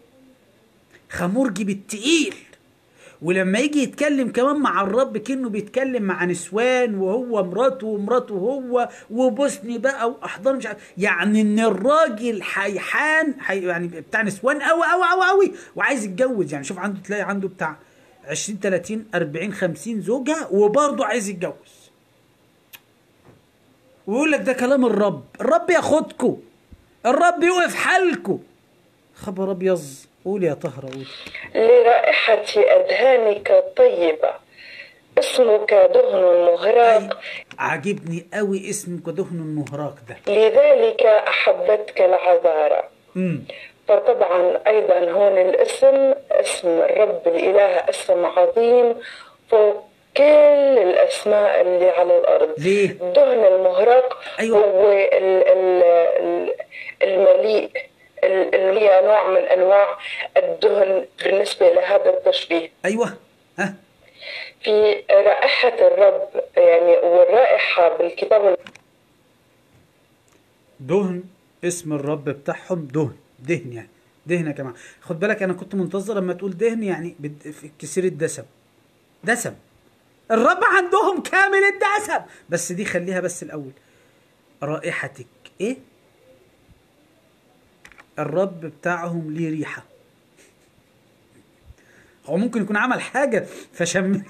خمرجي بالتقيل ولما يجي يتكلم كمان مع الرب كأنه بيتكلم مع نسوان وهو مراته ومراته هو وبوسني بقى واحضان مش عارف يعني ان الراجل حيحان حي يعني بتاع نسوان قوي قوي قوي قوي وعايز يتجوز يعني شوف عنده تلاقي عنده بتاع 20 30 40 50 زوجه وبرضه عايز يتجوز ويقول لك ده كلام الرب الرب ياخدكم الرب يوقف حالكم خبر ابيض قول يا طهره قول لرائحة أدهانك طيبة اسمك دهن مهراق عاجبني قوي اسمك دهن المهراق ده لذلك أحبتك العذارى امم فطبعا أيضا هون الاسم اسم الرب الإله اسم عظيم فوق كل الأسماء اللي على الأرض ليه؟ الدهن المهرق أيوة. هو ال- ال- ال- المليء ال- اللي هي نوع من أنواع الدهن بالنسبة لهذا التشبيه ايوه ها في رائحة الرب يعني والرائحة بالكتاب دهن اسم الرب بتاعهم دهن دهن يعني دهن يا جماعه خد بالك انا كنت منتظر لما تقول دهن يعني بد- في كثير الدسم دسم الرب عندهم كامل الدسم بس دي خليها بس الاول رائحتك ايه الرب بتاعهم ليه ريحه هو ممكن يكون عمل حاجه فشم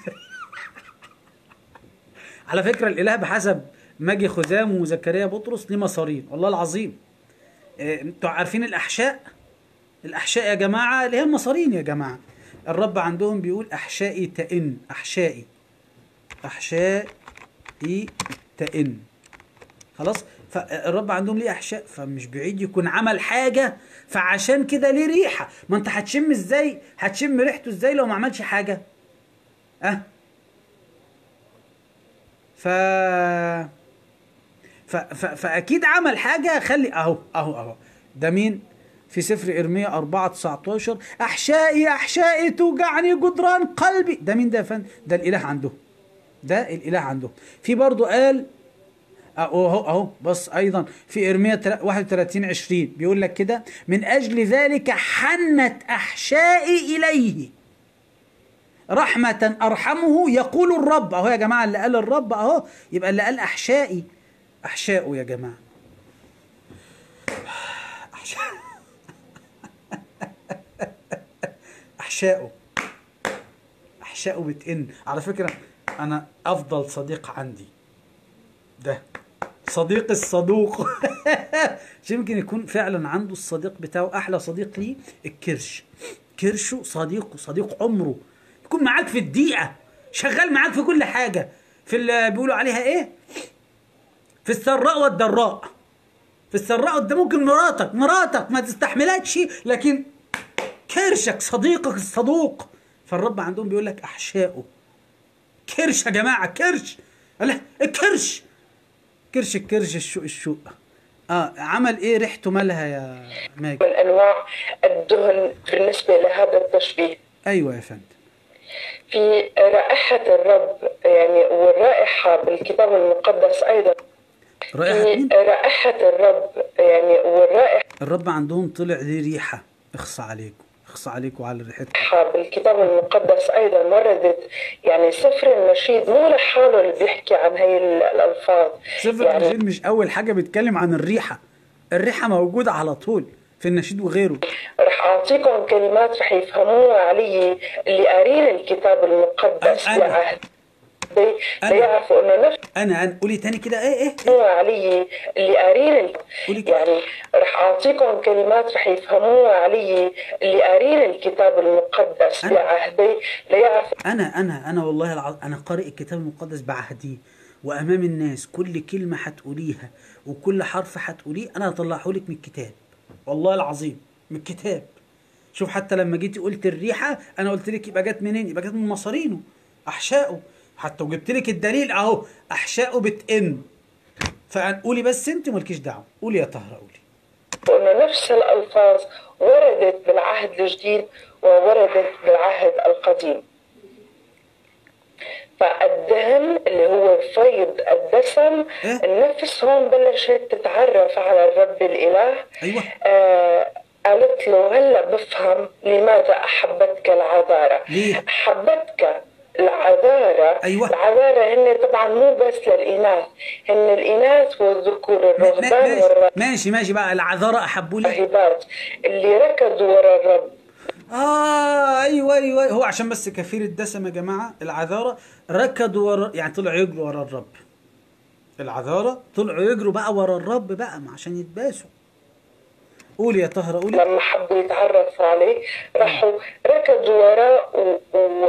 على فكره الاله بحسب ماجي خزام وزكريا بطرس ليه مصارين والله العظيم إيه، انتوا عارفين الاحشاء الاحشاء يا جماعه اللي هي المصارين يا جماعه الرب عندهم بيقول احشائي تئن احشائي احشائي تئن خلاص فالرب عندهم ليه احشاء فمش بعيد يكون عمل حاجه فعشان كده ليه ريحه ما انت هتشم ازاي هتشم ريحته ازاي لو ما عملش حاجه اه ف... ف... ف... فاكيد عمل حاجه خلي اهو اهو اهو ده مين في سفر ارميا 4 19 احشائي احشائي توجعني جدران قلبي ده مين ده يا فندم ده الاله عندهم ده الاله عندهم في برضه قال اهو اهو اهو بص ايضا في ارميا تلا- 31 20 بيقول لك كده من اجل ذلك حنت احشائي اليه رحمة أرحمه يقول الرب أهو يا جماعة اللي قال الرب أهو يبقى اللي قال أحشائي أحشائه يا جماعة أحشاء أحشائه أحشائه بتئن على فكرة أنا أفضل صديق عندي ده صديق الصدوق مش يمكن يكون فعلا عنده الصديق بتاعه احلى صديق ليه الكرش كرشه صديقه صديق عمره يكون معاك في الدقيقه شغال معاك في كل حاجه في اللي بيقولوا عليها ايه في السراء والضراء في السراء ده ممكن مراتك مراتك ما تستحملكش لكن كرشك صديقك الصدوق فالرب عندهم بيقول لك احشائه كرش يا جماعه كرش لا الكرش كرش الكرش الشوق الشوق اه عمل ايه ريحته مالها يا ماجد من أنواع الدهن بالنسبة لهذا التشبيه ايوه يا فندم في رائحة الرب يعني والرائحة بالكتاب المقدس أيضا رائحة مين؟ رائحة الرب يعني والرائحة الرب عندهم طلع ليه ريحة اخص عليكم اخص عليكم على ريحتكم بالكتاب المقدس ايضا وردت يعني سفر النشيد مو لحاله اللي بيحكي عن هي ال- الالفاظ سفر يعني النشيد مش اول حاجة بيتكلم عن الريحة الريحة موجودة على طول في النشيد وغيره رح اعطيكم كلمات رح يفهموها علي اللي قارين الكتاب المقدس أنا- أنا. بعهد بي- أنا. بيعرفوا انه نفس انا انا قولي تاني كده ايه ايه, إيه؟ هو علي اللي قارين ال- قولي كده. يعني رح اعطيكم كلمات رح يفهموها علي اللي قارين الكتاب المقدس أنا. بعهدي ليعرفوا انا انا انا والله العظيم انا قارئ الكتاب المقدس بعهديه وامام الناس كل كلمه هتقوليها وكل حرف هتقوليه انا هطلعه لك من الكتاب والله العظيم من الكتاب شوف حتى لما جيتي قلت الريحه انا قلت لك يبقى جت منين يبقى جت من مصارينه احشائه حتى وجبت لك الدليل اهو احشائه بتئن فقولي بس انت مالكيش دعوه قولي يا طهره قولي انه نفس الالفاظ وردت بالعهد الجديد ووردت بالعهد القديم فالدهن اللي هو فيض الدسم إيه؟ النفس هون بلشت تتعرف على الرب الاله أيوة. آه قالت له هلا بفهم لماذا احبتك العذارى ليه؟ احبتك العذارى أيوة. العذارى هن طبعا مو بس للاناث هن الاناث والذكور ما- ما- الرهبان ماشي, والرهبان ماشي ماشي بقى العذارى احبوا لي الراهبات اللي ركضوا ورا الرب اه ايوه ايوه هو عشان بس كثير الدسم يا جماعه العذاره ركضوا ورا يعني طلعوا يجروا ورا الرب العذاره طلعوا يجروا بقى ورا الرب بقى ما عشان يتباسوا قولي يا طهره قولي لما حبوا يتعرفوا عليه راحوا ركضوا وراه و... و...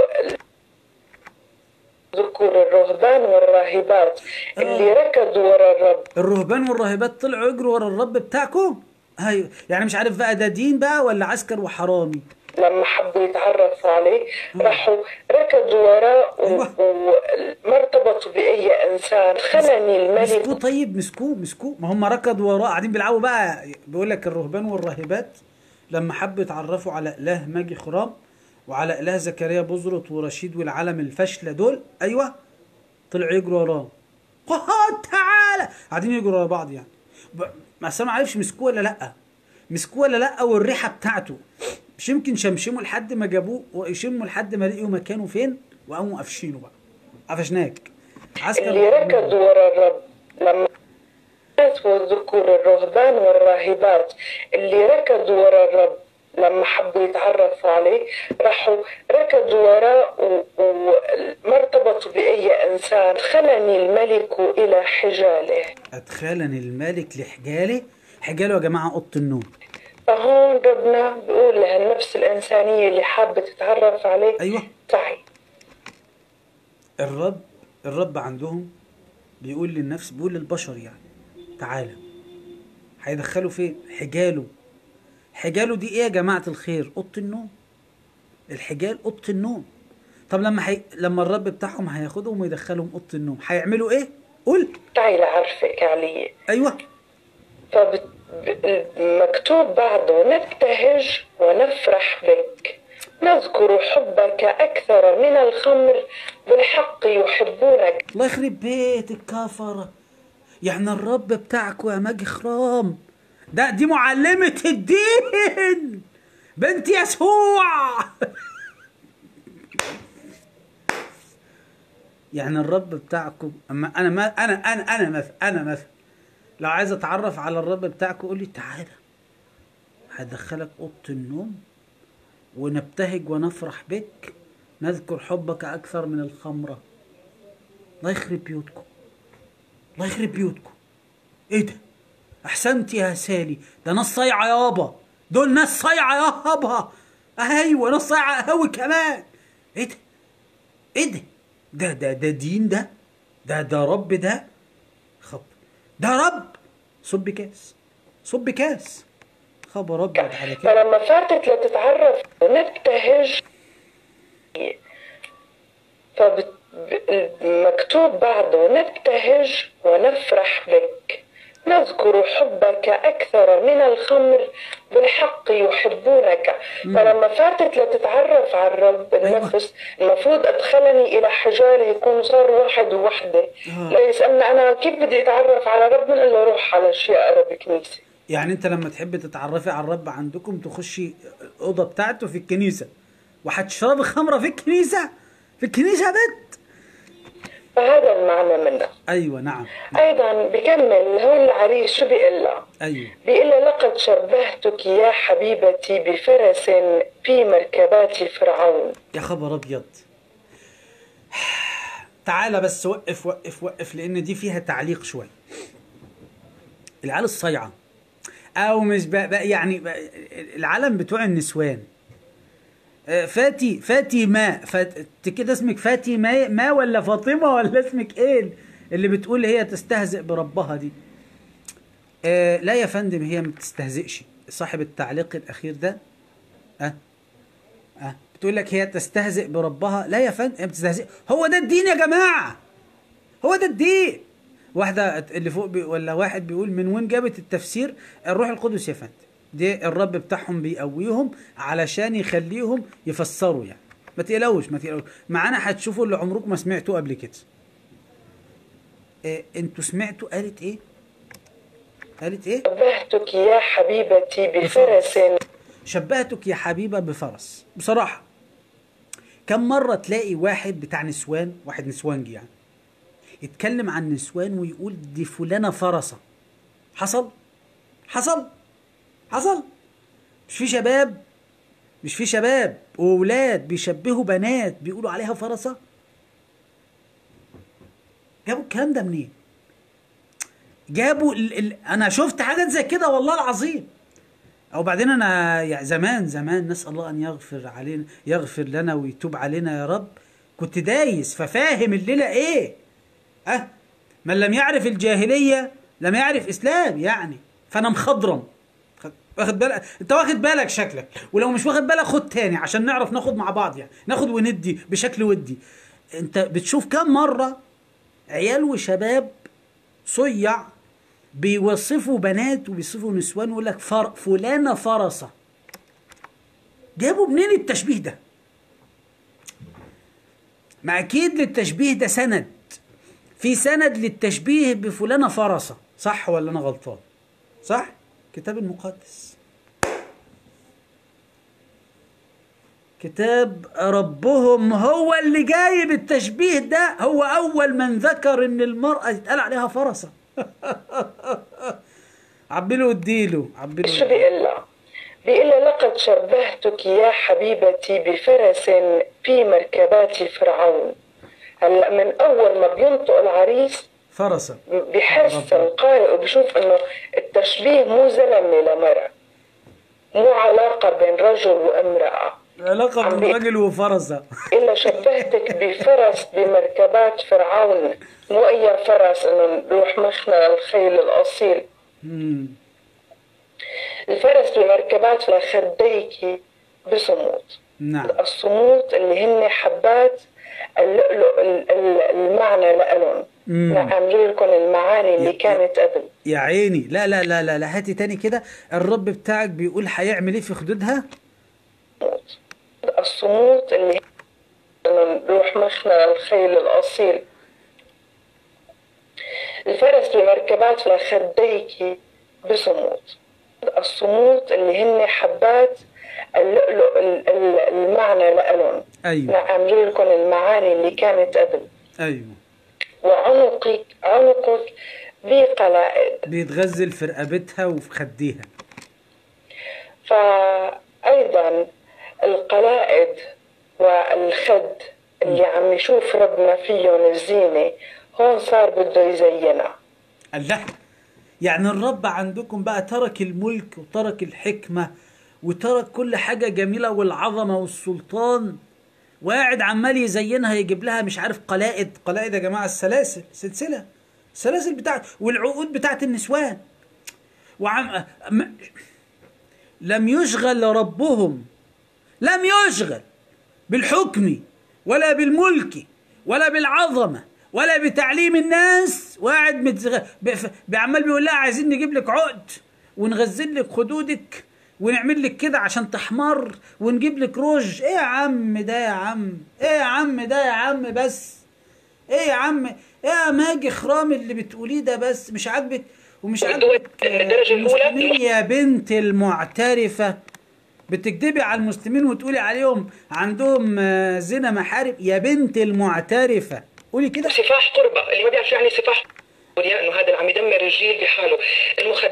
ذكور الرهبان والراهبات اللي ركضوا ورا الرب الرهبان والراهبات طلعوا يجروا ورا الرب بتاعكم ايوه يعني مش عارف بقى ده دين بقى ولا عسكر وحرامي لما حبوا يتعرفوا عليه راحوا ركضوا وراه و... أيوة. وما ارتبطوا بأي إنسان خلني مسكوه الملك طيب مسكوه مسكوه ما هم ركضوا وراه قاعدين بيلعبوا بقى بيقول لك الرهبان والراهبات لما حبوا يتعرفوا على اله ماجي خرام وعلى اله زكريا بزرط ورشيد والعالم الفاشله دول ايوه طلعوا يجروا وراه قهاد تعالى قاعدين يجروا ورا بعض يعني ب- بس انا ما عارفش مسكوه ولا لا مسكوه ولا لا والريحه بتاعته مش يمكن شمشموا لحد ما جابوه ويشموا لحد ما لقيوا مكانه فين وقاموا قافشينه بقى قفشناك عسكر اللي ركضوا ورا الرب لما الناس والذكور الرهبان والراهبات اللي ركضوا ورا الرب لما حبوا يتعرفوا عليه راحوا ركضوا وراه و- وما ارتبطوا بأي إنسان خلني الملك إلى حجاله ادخلني الملك لحجاله حجاله يا جماعه اوضه النوم فهون ربنا بيقول لهالنفس الإنسانية اللي حابة تتعرف عليه أيوة. تعي الرب الرب عندهم بيقول للنفس بيقول للبشر يعني تعالى هيدخلوا فين حجاله حجاله دي ايه يا جماعه الخير اوضه النوم الحجال اوضه النوم طب لما حي... لما الرب بتاعهم هياخدهم ويدخلهم اوضه النوم هيعملوا ايه قول تعي لعرفك علي ايوه فمكتوب بعده نبتهج ونفرح بك نذكر حبك أكثر من الخمر بالحق يحبونك الله يخرب بيتك كفرة يعني الرب بتاعكوا يا ماجي خرام ده دي معلمة الدين بنت يسوع يعني الرب بتاعكم اما انا ما انا انا انا مثلا انا مثلا لو عايز اتعرف على الرب بتاعكم قول لي تعالى هدخلك اوضه النوم ونبتهج ونفرح بك نذكر حبك اكثر من الخمره الله يخرب بيوتكم الله يخرب بيوتكم ايه ده احسنت يا سالي ده ناس صايعه يابا دول ناس صايعه يابا ايوه ناس صايعه قوي كمان ايه ده ايه ده ده ده ده دين ده ده ده رب ده خب ده رب صب كاس صب كاس خبر ابيض على كده فلما فاتت لتتعرف ونبتهج فمكتوب بعده نبتهج ونفرح بك نذكر حبك أكثر من الخمر بالحق يحبونك فلما فاتت لتتعرف على الرب النفس المفروض أدخلني إلى حجالة يكون صار واحد ووحدة آه. لا يسألني أنا كيف بدي أتعرف على رب بنقول له روح على شيء أقرب كنيسة يعني انت لما تحب تتعرفي على الرب عندكم تخشي الاوضه بتاعته في الكنيسه وهتشربي خمره في الكنيسه في الكنيسه يا بنت فهذا المعنى منه ايوه نعم أيضا بكمل هون العريس شو بيقول لها ايوه بيقول لها لقد شبهتك يا حبيبتي بفرس في مركبات فرعون يا خبر ابيض تعالى بس وقف وقف وقف لان دي فيها تعليق شويه العيال الصيعه او مش بقى بقى يعني بقى العالم بتوع النسوان آه، فاتي فاتي ما فات إنت كده اسمك فاتي ما ما ولا فاطمه ولا اسمك ايه اللي بتقول هي تستهزئ بربها دي آه لا يا فندم هي ما بتستهزئش صاحب التعليق الاخير ده اه اه بتقول لك هي تستهزئ بربها لا يا فندم هي بتستهزئ هو ده الدين يا جماعه هو ده الدين واحده اللي فوق بي ولا واحد بيقول من وين جابت التفسير الروح القدس يا فندم دي الرب بتاعهم بيقويهم علشان يخليهم يفسروا يعني ما تقلقوش ما تقلقوش معانا هتشوفوا اللي عمركم ما سمعتوه قبل كده إيه انتوا سمعتوا قالت ايه قالت ايه شبهتك يا حبيبتي بفرس شبهتك يا حبيبة بفرس بصراحة كم مرة تلاقي واحد بتاع نسوان واحد نسوانجي يعني يتكلم عن نسوان ويقول دي فلانة فرسة حصل حصل حصل مش في شباب مش في شباب وولاد بيشبهوا بنات بيقولوا عليها فرسة جابوا الكلام ده منين جابوا ال... ال... انا شفت حاجات زي كده والله العظيم او بعدين انا يعني زمان زمان نسال الله ان يغفر علينا يغفر لنا ويتوب علينا يا رب كنت دايس ففاهم الليله ايه اه من لم يعرف الجاهليه لم يعرف اسلام يعني فانا مخضرم خد- واخد بالك انت واخد بالك شكلك ولو مش واخد بالك خد تاني عشان نعرف ناخد مع بعض يعني ناخد وندي بشكل ودي انت بتشوف كم مره عيال وشباب صيع بيوصفوا بنات وبيوصفوا نسوان ويقول لك فر... فلانه فرسه جابوا منين التشبيه ده ما اكيد للتشبيه ده سند في سند للتشبيه بفلانه فرسه صح ولا انا غلطان صح كتاب المقدس كتاب ربهم هو اللي جايب التشبيه ده هو اول من ذكر ان المراه يتقال عليها فرسه عبله واديله عبله شو بيقول لها بيقول لها لقد شبهتك يا حبيبتي بفرس في مركبات فرعون هلا من اول ما بينطق العريس فرسه بحس القارئ وبشوف انه التشبيه مو زلمه لمرأة مو علاقة بين رجل وامرأة علاقه عم بين بي- راجل وفرسه إلا شبهتك بفرس بمركبات فرعون مو أي فرس إنه نروح مخنا الخيل الأصيل مم. الفرس بمركبات لخديك بصمود نعم الصمود اللي هن حبات اللؤلؤ ال- ال- المعنى لألهم مم. نعم لكم المعاني اللي يا- كانت قبل يا عيني لا لا لا لا, لا. هاتي تاني كده الرب بتاعك بيقول هيعمل ايه في خدودها الصمود اللي إنه نروح مخنا الخيل الأصيل الفرس بمركبات لخديك بصمود الصمود اللي هن حبات اللؤلؤ ال- ال- المعنى لألهم ايوه نعم لكم المعاني اللي كانت قبل ايوه وعنقك عنقك بقلائد بيتغزل في رقبتها وفي خديها فأيضا القلائد والخد اللي عم يشوف ربنا فيهم الزينة هون صار بده يزينها الله يعني الرب عندكم بقى ترك الملك وترك الحكمة وترك كل حاجة جميلة والعظمة والسلطان وقاعد عمال يزينها يجيب لها مش عارف قلائد قلائد يا جماعة السلاسل سلسلة السلاسل بتاعت والعقود بتاعت النسوان وعم م- لم يشغل ربهم لم يشغل بالحكم ولا بالملك ولا بالعظمة ولا بتعليم الناس وقاعد متزغ... بف- بعمال بيقول لها عايزين نجيب لك عقد ونغزل لك خدودك ونعمل لك كده عشان تحمر ونجيب لك روج ايه يا عم ده يا عم ايه يا عم ده يا عم بس ايه يا عم ايه يا ماجي خرام اللي بتقوليه ده بس مش عاجبك ومش والدول عاجبك من الدرجة الأولى المسلمين يا بنت المعترفة بتكذبي على المسلمين وتقولي عليهم عندهم آه، زنا محارم يا بنت المعترفة قولي كده سفاح قربة اللي ما بيعرف شو يعني سفاح قربة انه هذا اللي عم يدمر الجيل بحاله المخد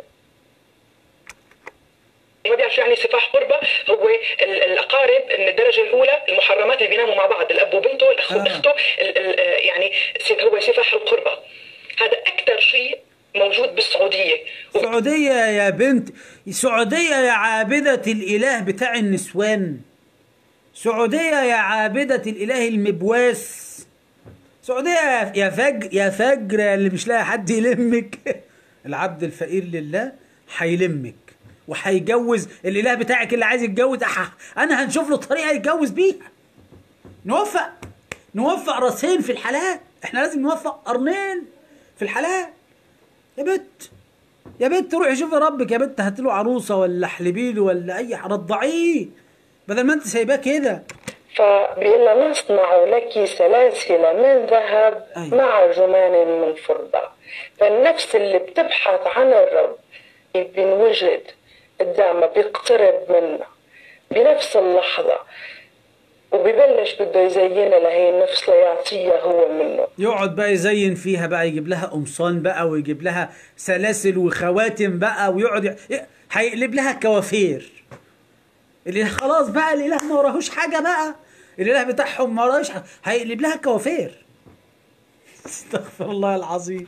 اللي ما بيعرف شو يعني سفاح قربة هو ال- الاقارب من الدرجه الاولى المحرمات اللي بيناموا مع بعض الاب وبنته الاخ آه. واخته ال- ال- آه، يعني س- هو سفاح القربة هذا اكثر شيء موجود بالسعوديه سعودية يا بنت سعودية يا عابدة الإله بتاع النسوان سعودية يا عابدة الإله المبواس سعودية يا فجر يا فجر يا اللي مش لاقي حد يلمك العبد الفقير لله هيلمك وهيجوز الإله بتاعك اللي عايز يتجوز أح- أنا هنشوف له طريقة يتجوز بيها نوفق نوفق راسين في الحلال احنا لازم نوفق قرنين في الحلال يا بت يا بت روحي شوفي ربك يا بت هات له عروسه ولا احلبي له ولا اي ح- رضعيه بدل ما انت سايباه كده فبيقول لها نصنع لك سلاسل من ذهب أيوة. مع جمان من فضة فالنفس اللي بتبحث عن الرب بينوجد قدامها بيقترب منها بنفس اللحظة وبيبلش بده يزينها لهي النفس ليعطيها هو منه يقعد بقى يزين فيها بقى يجيب لها قمصان بقى ويجيب لها سلاسل وخواتم بقى ويقعد ي... ي- هيقلب لها كوافير اللي خلاص بقى الاله ما وراهوش حاجه بقى الاله بتاعهم ما وراهوش حاجة. هيقلب لها كوافير استغفر الله العظيم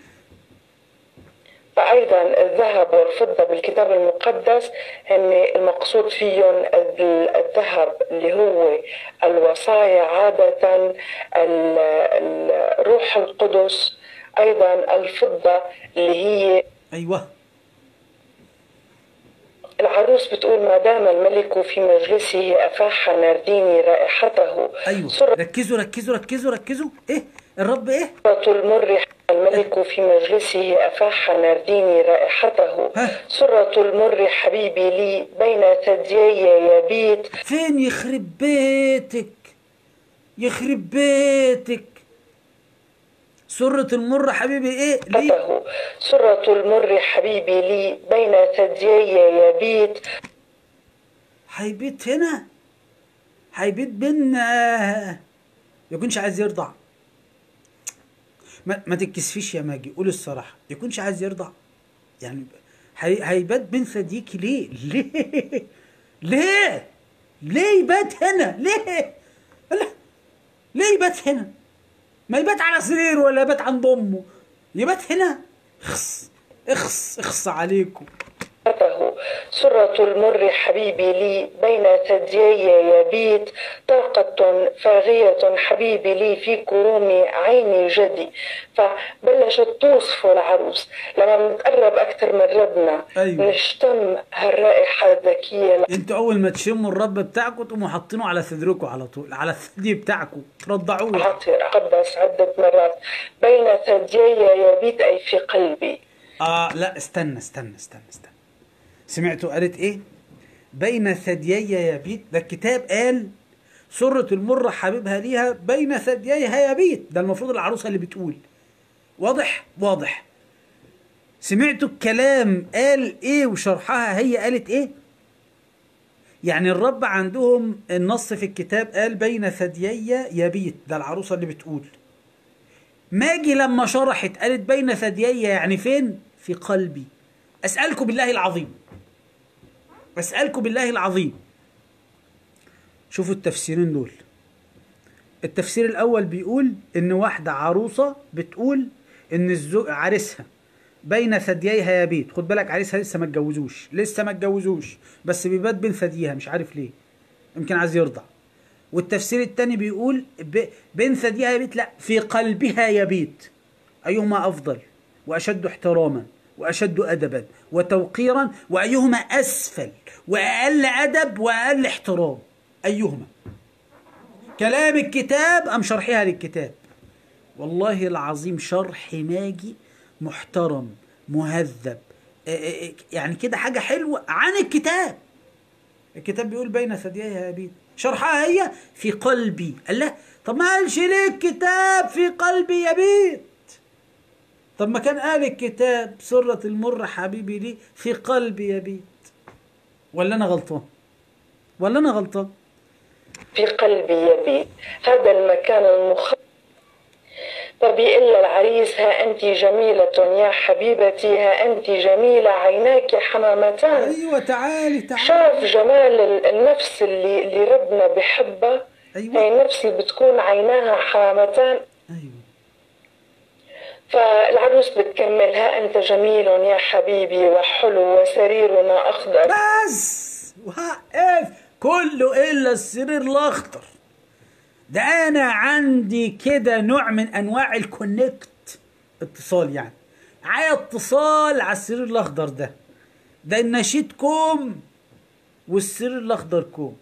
فأيضا الذهب والفضة بالكتاب المقدس هن المقصود فيهم ال- الذهب اللي هو الوصايا عادة ال- ال- روح القدس أيضا الفضة اللي هي ايوه العروس بتقول ما دام الملك في مجلسه أفاح نارديني رائحته ايوه سرة ركزوا ركزوا ركزوا ركزوا ايه الرب ايه المر الملك في مجلسه أفاح نارديني رائحته ها. سرة المر حبيبي لي بين ثديي يبيت فين يخرب بيتك يخرب بيتك سرة المر حبيبي ايه ليه فتاه سرة المر حبيبي لي بين ثديي يبيت هيبيت هنا هيبيت بينا يكونش عايز يرضع ما, ما تتكسفيش يا ماجي قول الصراحة يكونش عايز يرضع يعني هي هيبات بين ثديكي ليه ليه ليه ليه يبات هنا ليه لا ليه يبات هنا ما يبات على سرير ولا يبات عند امه يبات هنا اخص اخص اخص عليكم فتاه سرة المر حبيبي لي بين ثديي يبيت طاقة فاغية حبيبي لي في كروم عيني جدي فبلشت توصفه العروس لما بنتقرب أكثر من ربنا أيوة. نشتم هالرائحة الذكية انتوا اول ما تشموا الرب بتاعكم تقوموا حاطينه على صدركم على طول على الثدي بتاعكم ترضعوه العطر قدس عدة مرات بين ثديي يبيت أي في قلبي اه لا استنى استنى استنى استنى سمعتوا قالت ايه بين ثديي يبيت ده الكتاب قال سرة المرة حبيبها ليها بين ثدييها يبيت ده المفروض العروسة اللي بتقول واضح واضح سمعتوا الكلام قال ايه وشرحها هي قالت ايه يعني الرب عندهم النص في الكتاب قال بين ثديي يبيت ده العروسة اللي بتقول ماجي لما شرحت قالت بين ثديي يعني فين في قلبي أسألكم بالله العظيم أسألكم بالله العظيم شوفوا التفسيرين دول التفسير الأول بيقول إن واحدة عروسة بتقول إن الزوج عريسها بين ثدييها يبيت خد بالك عريسها لسه ما اتجوزوش لسه ما اتجوزوش بس بيبات بين ثدييها مش عارف ليه يمكن عايز يرضع والتفسير الثاني بيقول ب... بين ثدييها يبيت لا في قلبها يبيت أيهما أفضل وأشد احتراما وأشد أدبا وتوقيرا وأيهما أسفل وأقل أدب وأقل احترام أيهما كلام الكتاب أم شرحها للكتاب والله العظيم شرح ماجي محترم مهذب آه، آه، آه، يعني كده حاجة حلوة عن الكتاب الكتاب بيقول بين ثدييها يبيت شرحها هي في قلبي قال لا طب ما قالش ليه الكتاب في قلبي يبيت طب ما كان قال الكتاب سرة المر حبيبي لي في قلبي يبيت ولا انا غلطان ولا انا غلطان في قلبي يبيت هذا المكان المخصص طب إلا العريس ها أنت جميلة يا حبيبتي ها أنت جميلة عيناك حمامتان ايوه تعالي تعالي شاف جمال ال- النفس اللي, اللي ربنا بحبها أيوة. هي النفس اللي بتكون عيناها حمامتان ايوه فالعروس بتكمل ها أنت جميل يا حبيبي وحلو وسريرنا أخضر بس وقف كله الا السرير الاخضر ده انا عندي كده نوع من انواع الكونكت اتصال يعني معايا اتصال على السرير الاخضر ده ده النشيد كوم والسرير الاخضر كوم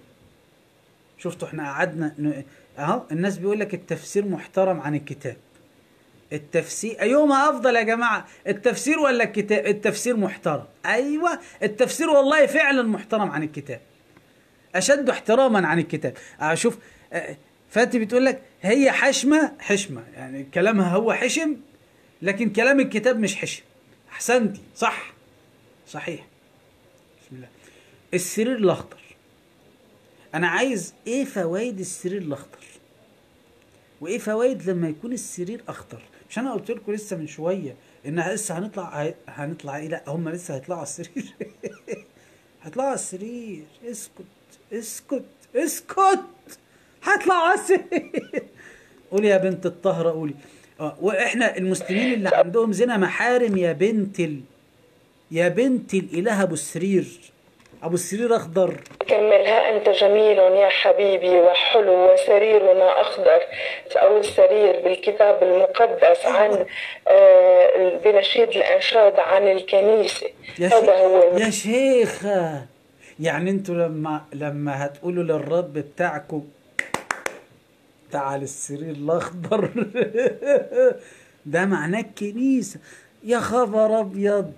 شفتوا احنا قعدنا ن- اهو الناس بيقول لك التفسير محترم عن الكتاب التفسير ايهما افضل يا جماعه التفسير ولا الكتاب التفسير محترم ايوه التفسير والله فعلا محترم عن الكتاب اشد احتراما عن الكتاب اشوف فاتي بتقول لك هي حشمه حشمه يعني كلامها هو حشم لكن كلام الكتاب مش حشم احسنتي صح صحيح بسم الله السرير الاخضر انا عايز ايه فوائد السرير الاخضر وايه فوائد لما يكون السرير اخضر مش انا قلت لكم لسه من شويه ان لسه هنطلع هنطلع ايه لا هم لسه هيطلعوا على السرير هيطلعوا على السرير اسكت اسكت اسكت هيطلعوا على السرير قولي يا بنت الطهره قولي اه واحنا المسلمين اللي عندهم زنا محارم يا بنت ال... يا بنت الاله ابو السرير ابو السرير اخضر كمل ها أنت جميل يا حبيبي وحلو وسريرنا أخضر أو السرير بالكتاب المقدس عن آه، بنشيد الأنشاد عن الكنيسة يا هذا هو شيخ يا شيخة يعني انتوا لما لما هتقولوا للرب بتاعكم تعال السرير الاخضر ده معناه الكنيسة يا خبر ابيض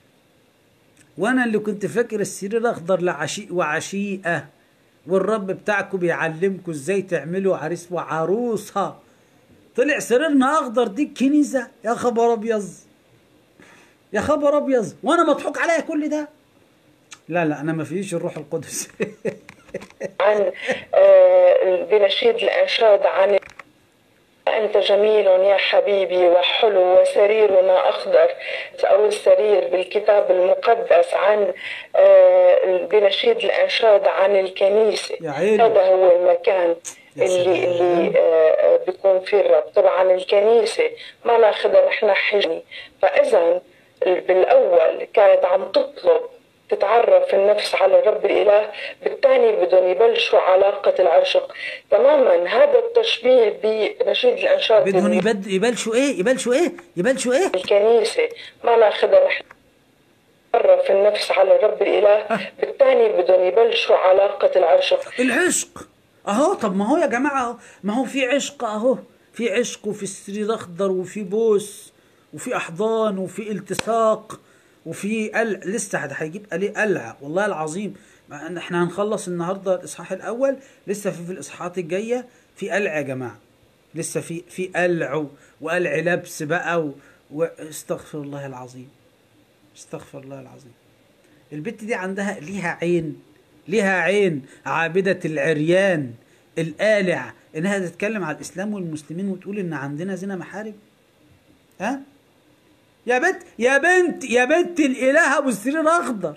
وانا اللي كنت فاكر السرير الاخضر لعشيق وعشيقة والرب بتاعكم بيعلمكم ازاي تعملوا عريس وعروسة طلع سريرنا اخضر دي الكنيسة يا خبر ابيض يا خبر ابيض وانا مضحوك عليا كل ده لا لا انا ما فيش الروح القدس عن آه، بنشيد الأنشاد عن أنت جميل يا حبيبي وحلو وسريرنا أخضر أو السرير بالكتاب المقدس عن آه، بنشيد الأنشاد عن الكنيسة يا عيني. هذا هو المكان يا اللي سلام. اللي آه، آه، بيكون فيه الرب طبعا الكنيسة ما ناخذها نحن حجني فإذا بالأول كانت عم تطلب تتعرف النفس على الرب الإله بالثاني بدهم يبلشوا علاقة العشق تماما هذا التشبيه بنشيد الأنشاد بدهم يبد يبلشوا ايه يبلشوا ايه يبلشوا ايه الكنيسة ما ناخذها نحن تعرف النفس على الرب الإله بالثاني بدهم يبلشوا علاقة العشق العشق اهو طب ما هو يا جماعه اهو ما هو في عشق اهو في عشق وفي السرير اخضر وفي بوس وفي احضان وفي التصاق وفي قلع لسه هد- هيجيب عليه قلع والله العظيم مع ان احنا هنخلص النهارده الاصحاح الاول لسه في, في الاصحاحات الجايه في قلع يا جماعه لسه في في قلع و- وقلع لبس بقى و... واستغفر الله العظيم استغفر الله العظيم البت دي عندها ليها عين ليها عين عابدة العريان القالع انها تتكلم على الاسلام والمسلمين وتقول ان عندنا زنا محارم ها يا بنت يا بنت يا بنت الاله ابو السرير الاخضر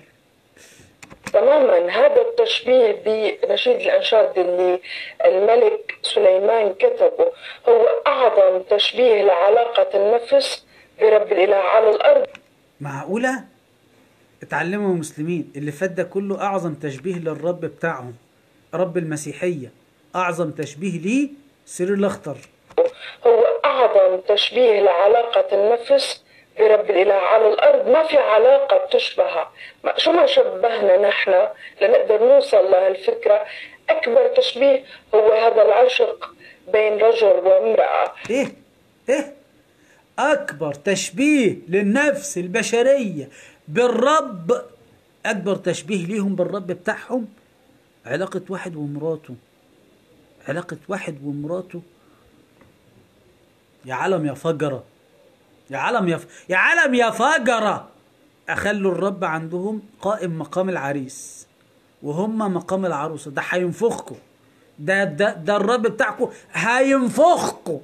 تماما هذا التشبيه بنشيد الأنشاد اللي الملك سليمان كتبه هو أعظم تشبيه لعلاقة النفس برب الإله على الأرض معقولة اتعلموا يا مسلمين اللي فات ده كله اعظم تشبيه للرب بتاعهم رب المسيحية اعظم تشبيه ليه السرير الاخضر هو أعظم تشبيه لعلاقة النفس برب الإله على الأرض ما في علاقة بتشبهها ما شو ما شبهنا نحن لنقدر نوصل لهالفكرة أكبر تشبيه هو هذا العشق بين رجل وامرأة ايه ايه اكبر تشبيه للنفس البشريه بالرب اكبر تشبيه ليهم بالرب بتاعهم علاقه واحد ومراته علاقه واحد ومراته يا علم يا فجره يا علم يا ف... يا علم يا فجره اخلوا الرب عندهم قائم مقام العريس وهم مقام العروسه ده هينفخكم ده ده ده الرب بتاعكم هينفخكم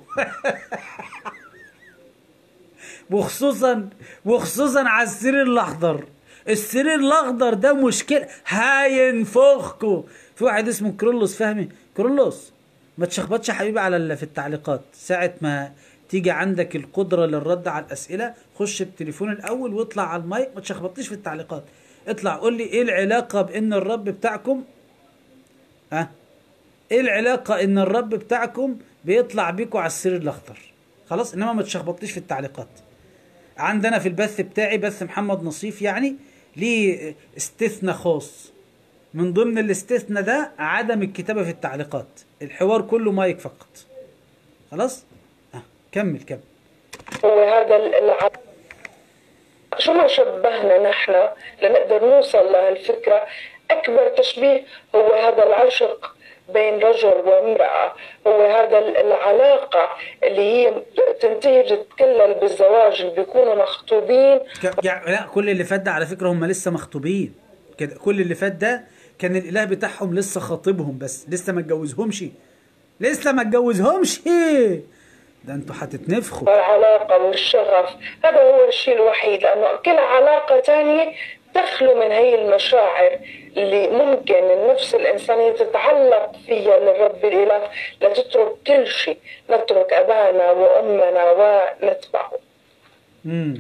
وخصوصا وخصوصا على السرير الاخضر السرير الاخضر ده مشكله هينفخكم في واحد اسمه كرولوس فهمي كرولوس ما تشخبطش يا حبيبي على ال- في التعليقات ساعه ما تيجي عندك القدره للرد على الاسئله خش بتليفون الاول واطلع على المايك ما تشخبطيش في التعليقات اطلع قول لي ايه العلاقه بان الرب بتاعكم ها ايه العلاقه ان الرب بتاعكم بيطلع بيكوا على السرير الاخضر خلاص انما ما تشخبطيش في التعليقات عندنا في البث بتاعي بث محمد نصيف يعني ليه استثناء خاص من ضمن الاستثناء ده عدم الكتابة في التعليقات الحوار كله مايك فقط خلاص آه. كمل كمل هو هذا ال- الع... شو ما شبهنا نحن لنقدر نوصل لهالفكرة أكبر تشبيه هو هذا العشق بين رجل وامرأة هو هذا ال- العلاقة اللي هي تنتهي بتتكلل بالزواج اللي بيكونوا مخطوبين ك- يعني لا كل اللي فات ده على فكرة هم لسه مخطوبين كده كل اللي فات ده كان الاله بتاعهم لسه خاطبهم بس لسه ما اتجوزهمش لسه ما اتجوزهمش ده انتوا هتتنفخوا والعلاقة والشغف هذا هو الشيء الوحيد لأنه كل علاقة تانية تخلو من هي المشاعر اللي ممكن النفس الإنسانية تتعلق فيها للرب الإله لتترك كل شيء نترك أبانا وأمنا ونتبعه امم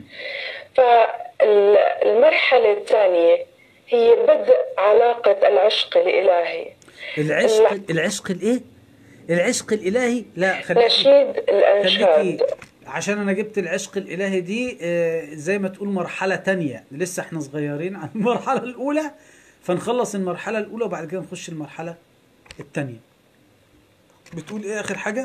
فالمرحلة الثانية هي بدء علاقة العشق الإلهي العشق لا. العشق الايه العشق الالهي لا خليكي نشيد الأنشاد خليكي عشان انا جبت العشق الالهي دي آه، زي ما تقول مرحله تانية لسه احنا صغيرين عن المرحله الاولى فنخلص المرحله الاولى وبعد كده نخش المرحله التانية بتقول ايه اخر حاجه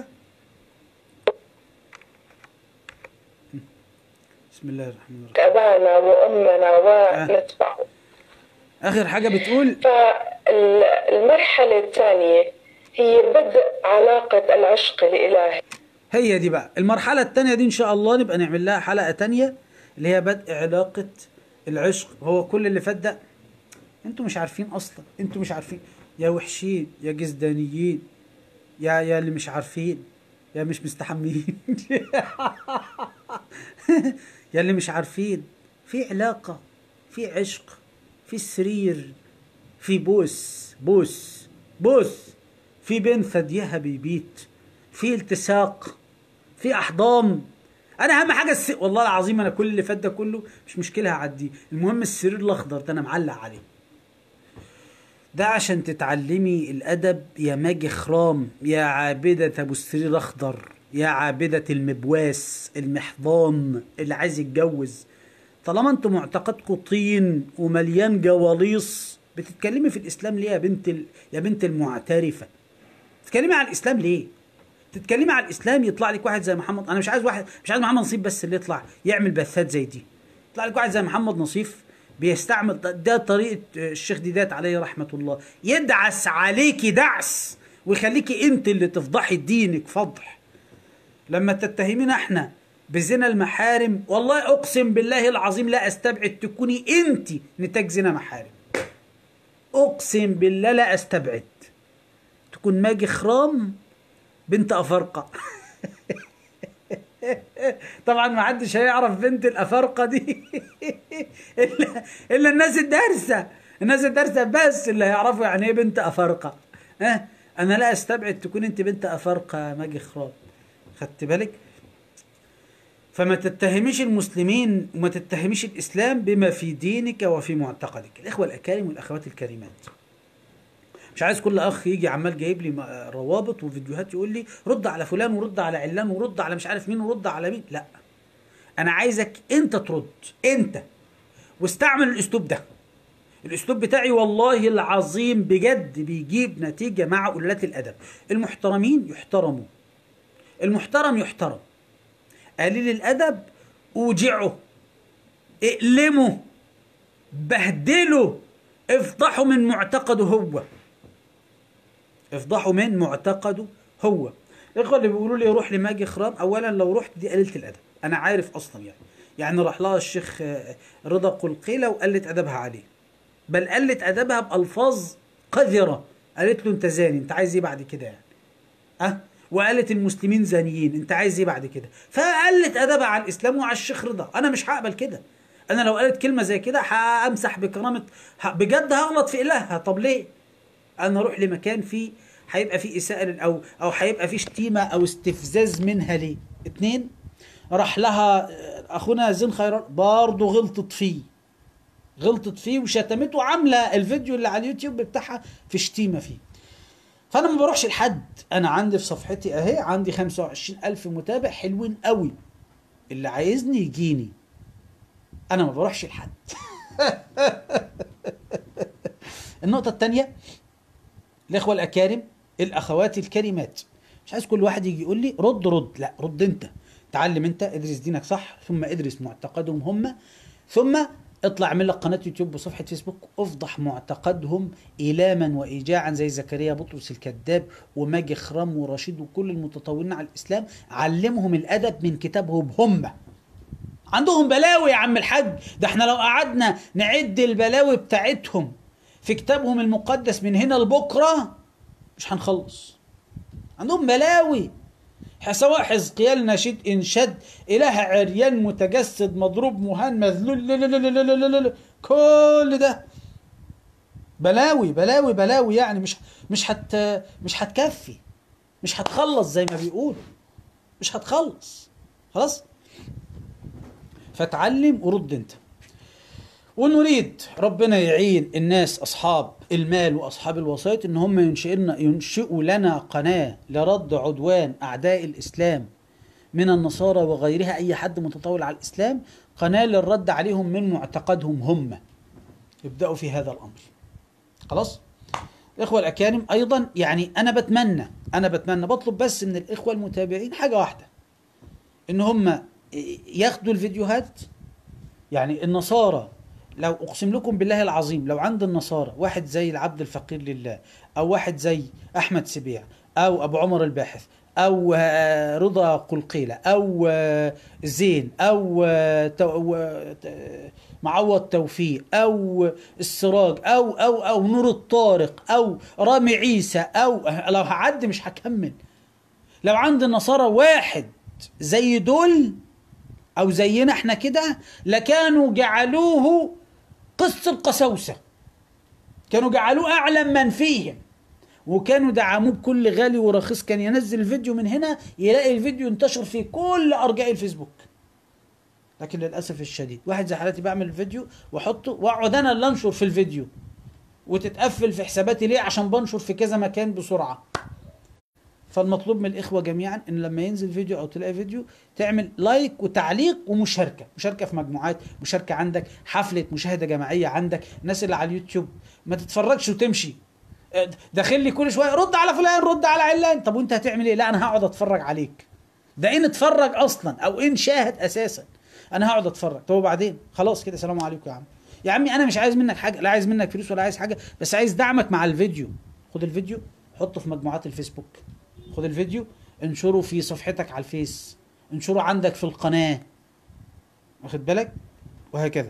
بسم الله الرحمن الرحيم أبانا وأمنا ونتبعه اخر حاجه بتقول فالمرحلة الثانية هي بدء علاقة العشق الإلهي هي دي بقى المرحلة التانية دي إن شاء الله نبقى نعمل لها حلقة تانية اللي هي بدء علاقة العشق هو كل اللي فات ده انتوا مش عارفين أصلا انتوا مش عارفين يا وحشين يا جزدانيين يا يا اللي مش عارفين يا مش مستحمين يا اللي مش عارفين في علاقة في عشق في سرير في بوس بوس بوس في بين ثديها بيبيت في التصاق في احضان انا اهم حاجه الس... والله العظيم انا كل اللي فات ده كله مش مشكله هعديه المهم السرير الاخضر ده انا معلق عليه ده عشان تتعلمي الادب يا ماجي خرام يا عابده ابو السرير الاخضر يا عابده المبواس المحضان اللي عايز يتجوز طالما انتوا معتقدكم طين ومليان جواليص بتتكلمي في الاسلام ليه يا بنت ال... يا بنت المعترفه تتكلمي على الاسلام ليه تتكلمي على الاسلام يطلع لك واحد زي محمد انا مش عايز واحد مش عايز محمد نصيف بس اللي يطلع يعمل بثات زي دي يطلع لك واحد زي محمد نصيف بيستعمل ده- ده طريقه الشيخ ديدات عليه رحمه الله يدعس عليكي دعس ويخليكي انت اللي تفضحي دينك فضح لما تتهمينا احنا بزنا المحارم والله اقسم بالله العظيم لا استبعد تكوني انت نتاج زنا محارم اقسم بالله لا استبعد تكون ماجي خرام بنت افارقه طبعا ما حدش هيعرف بنت الافارقه دي الا الا الناس الدارسه الناس الدارسه بس اللي هيعرفوا يعني ايه بنت افارقه ها انا لا استبعد تكون انت بنت افارقه ماجي خراب خدت بالك فما تتهميش المسلمين وما تتهميش الاسلام بما في دينك وفي معتقدك الاخوه الاكارم والاخوات الكريمات مش عايز كل اخ يجي عمال جايب لي م- روابط وفيديوهات يقول لي رد على فلان ورد على علان ورد على مش عارف مين ورد على مين لا انا عايزك انت ترد انت واستعمل الاسلوب ده الاسلوب بتاعي والله العظيم بجد بيجيب نتيجه مع قلات الادب المحترمين يحترموا المحترم يحترم قليل الادب اوجعه اقلمه بهدله افضحه من معتقده هو افضحه من معتقده هو الاخوه اللي بيقولوا لي روح لماجي خرام اولا لو رحت دي قليله الادب انا عارف اصلا يعني يعني راح لها الشيخ آه، رضا قلقيله وقلت ادبها عليه بل قلت ادبها بالفاظ قذره قالت له انت زاني انت عايز ايه بعد كده يعني ها وقالت المسلمين زانيين انت عايز ايه بعد كده فقلت ادبها على الاسلام وعلى الشيخ رضا انا مش هقبل كده انا لو قالت كلمه زي كده همسح بكرامه ه- بجد هغلط في الهها طب ليه انا اروح لمكان فيه هيبقى فيه اساءه لل- او او هيبقى فيه شتيمه او استفزاز منها ليه اتنين راح لها آه، اخونا زين خيران برضه غلطت فيه غلطت فيه وشتمته عامله الفيديو اللي على اليوتيوب بتاعها في شتيمه فيه فانا ما بروحش لحد انا عندي في صفحتي اهي عندي 25 الف متابع حلوين قوي اللي عايزني يجيني انا ما بروحش لحد النقطه الثانيه الاخوه الاكارم الاخوات الكريمات مش عايز كل واحد يجي يقول لي رد رد لا رد انت تعلم انت ادرس دينك صح ثم ادرس معتقدهم هم ثم اطلع اعمل لك قناه يوتيوب وصفحه فيسبوك افضح معتقدهم ايلاما وايجاعا زي زكريا بطرس الكذاب وماجي خرام ورشيد وكل المتطورين على الاسلام علمهم الادب من كتابهم هم عندهم بلاوي يا عم الحاج ده احنا لو قعدنا نعد البلاوي بتاعتهم في كتابهم المقدس من هنا لبكره مش هنخلص عندهم بلاوي سواء حزقيال نشيد انشد اله عريان متجسد مضروب مهان مذلول لا لا لا لا لا لا لا كل ده بلاوي بلاوي بلاوي يعني مش مش هت مش هتكفي مش هتخلص زي ما بيقولوا مش هتخلص خلاص فتعلم ورد انت ونريد ربنا يعين الناس اصحاب المال واصحاب الوسائط ان هم ينشئنا ينشئوا لنا قناه لرد عدوان اعداء الاسلام من النصارى وغيرها اي حد متطاول على الاسلام قناه للرد عليهم من معتقدهم هم يبداوا في هذا الامر خلاص الاخوه الاكارم ايضا يعني انا بتمنى انا بتمنى بطلب بس من الاخوه المتابعين حاجه واحده ان هم ياخدوا الفيديوهات يعني النصارى لو اقسم لكم بالله العظيم لو عند النصارى واحد زي العبد الفقير لله او واحد زي احمد سبيع او ابو عمر الباحث او آه، رضا قلقيله او آه، زين او آه، تو- آه، ت- معوض توفيق او السراج او او او نور الطارق او رامي عيسى او لو هعدي مش هكمل لو عند النصارى واحد زي دول او زينا احنا كده لكانوا جعلوه قس القساوسه كانوا جعلوه اعلم من فيهم وكانوا دعموه بكل غالي ورخيص كان ينزل الفيديو من هنا يلاقي الفيديو انتشر في كل ارجاء الفيسبوك لكن للاسف الشديد واحد زي حالتي بعمل الفيديو واحطه واقعد انا اللي انشر في الفيديو وتتقفل في حساباتي ليه عشان بنشر في كذا مكان بسرعه فالمطلوب من الاخوه جميعا ان لما ينزل فيديو او تلاقي فيديو تعمل لايك وتعليق ومشاركه مشاركه في مجموعات مشاركه عندك حفله مشاهده جماعيه عندك الناس اللي على اليوتيوب ما تتفرجش وتمشي اه، داخل لي كل شويه رد على فلان رد على علان طب وانت هتعمل ايه لا انا هقعد اتفرج عليك ده ان اتفرج اصلا او ان شاهد اساسا انا هقعد اتفرج طب وبعدين خلاص كده سلام عليكم يا عم يا عمي انا مش عايز منك حاجه لا عايز منك فلوس ولا عايز حاجه بس عايز دعمك مع الفيديو خد الفيديو حطه في مجموعات الفيسبوك خد الفيديو انشره في صفحتك على الفيس انشره عندك في القناه واخد بالك وهكذا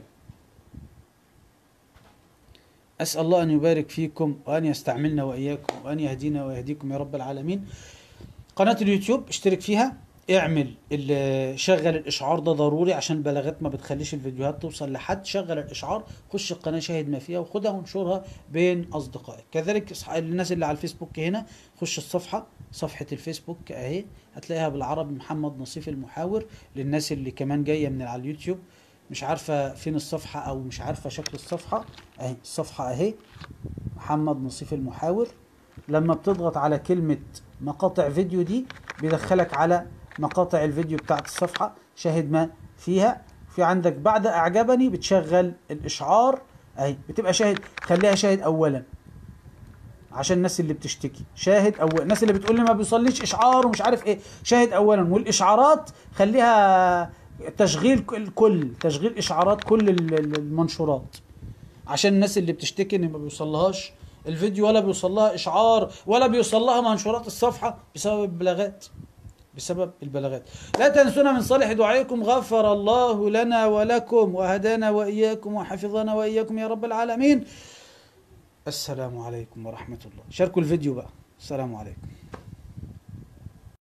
أسأل الله أن يبارك فيكم وأن يستعملنا وإياكم وأن يهدينا ويهديكم يا رب العالمين قناة اليوتيوب اشترك فيها اعمل ال- شغل الاشعار ده ضروري عشان البلاغات ما بتخليش الفيديوهات توصل لحد شغل الاشعار خش القناه شاهد ما فيها وخدها وانشرها بين اصدقائك كذلك اصح- الناس اللي على الفيسبوك هنا خش الصفحه صفحه الفيسبوك اهي هتلاقيها بالعربي محمد نصيف المحاور للناس اللي كمان جايه من على اليوتيوب مش عارفه فين الصفحه او مش عارفه شكل الصفحه اهي الصفحه اهي محمد نصيف المحاور لما بتضغط على كلمة مقاطع فيديو دي بيدخلك على مقاطع الفيديو بتاعت الصفحة شاهد ما فيها في عندك بعد اعجبني بتشغل الاشعار اهي بتبقى شاهد خليها شاهد اولا عشان الناس اللي بتشتكي شاهد او الناس اللي بتقول لي ما بيصليش اشعار ومش عارف ايه شاهد اولا والاشعارات خليها تشغيل الكل تشغيل اشعارات كل ال- ال- المنشورات عشان الناس اللي بتشتكي ان ما بيوصلهاش الفيديو ولا بيوصلها اشعار ولا بيوصلها منشورات الصفحه بسبب البلاغات بسبب البلاغات لا تنسونا من صالح دعائكم غفر الله لنا ولكم وهدانا واياكم وحفظنا واياكم يا رب العالمين السلام عليكم ورحمه الله شاركوا الفيديو بقى السلام عليكم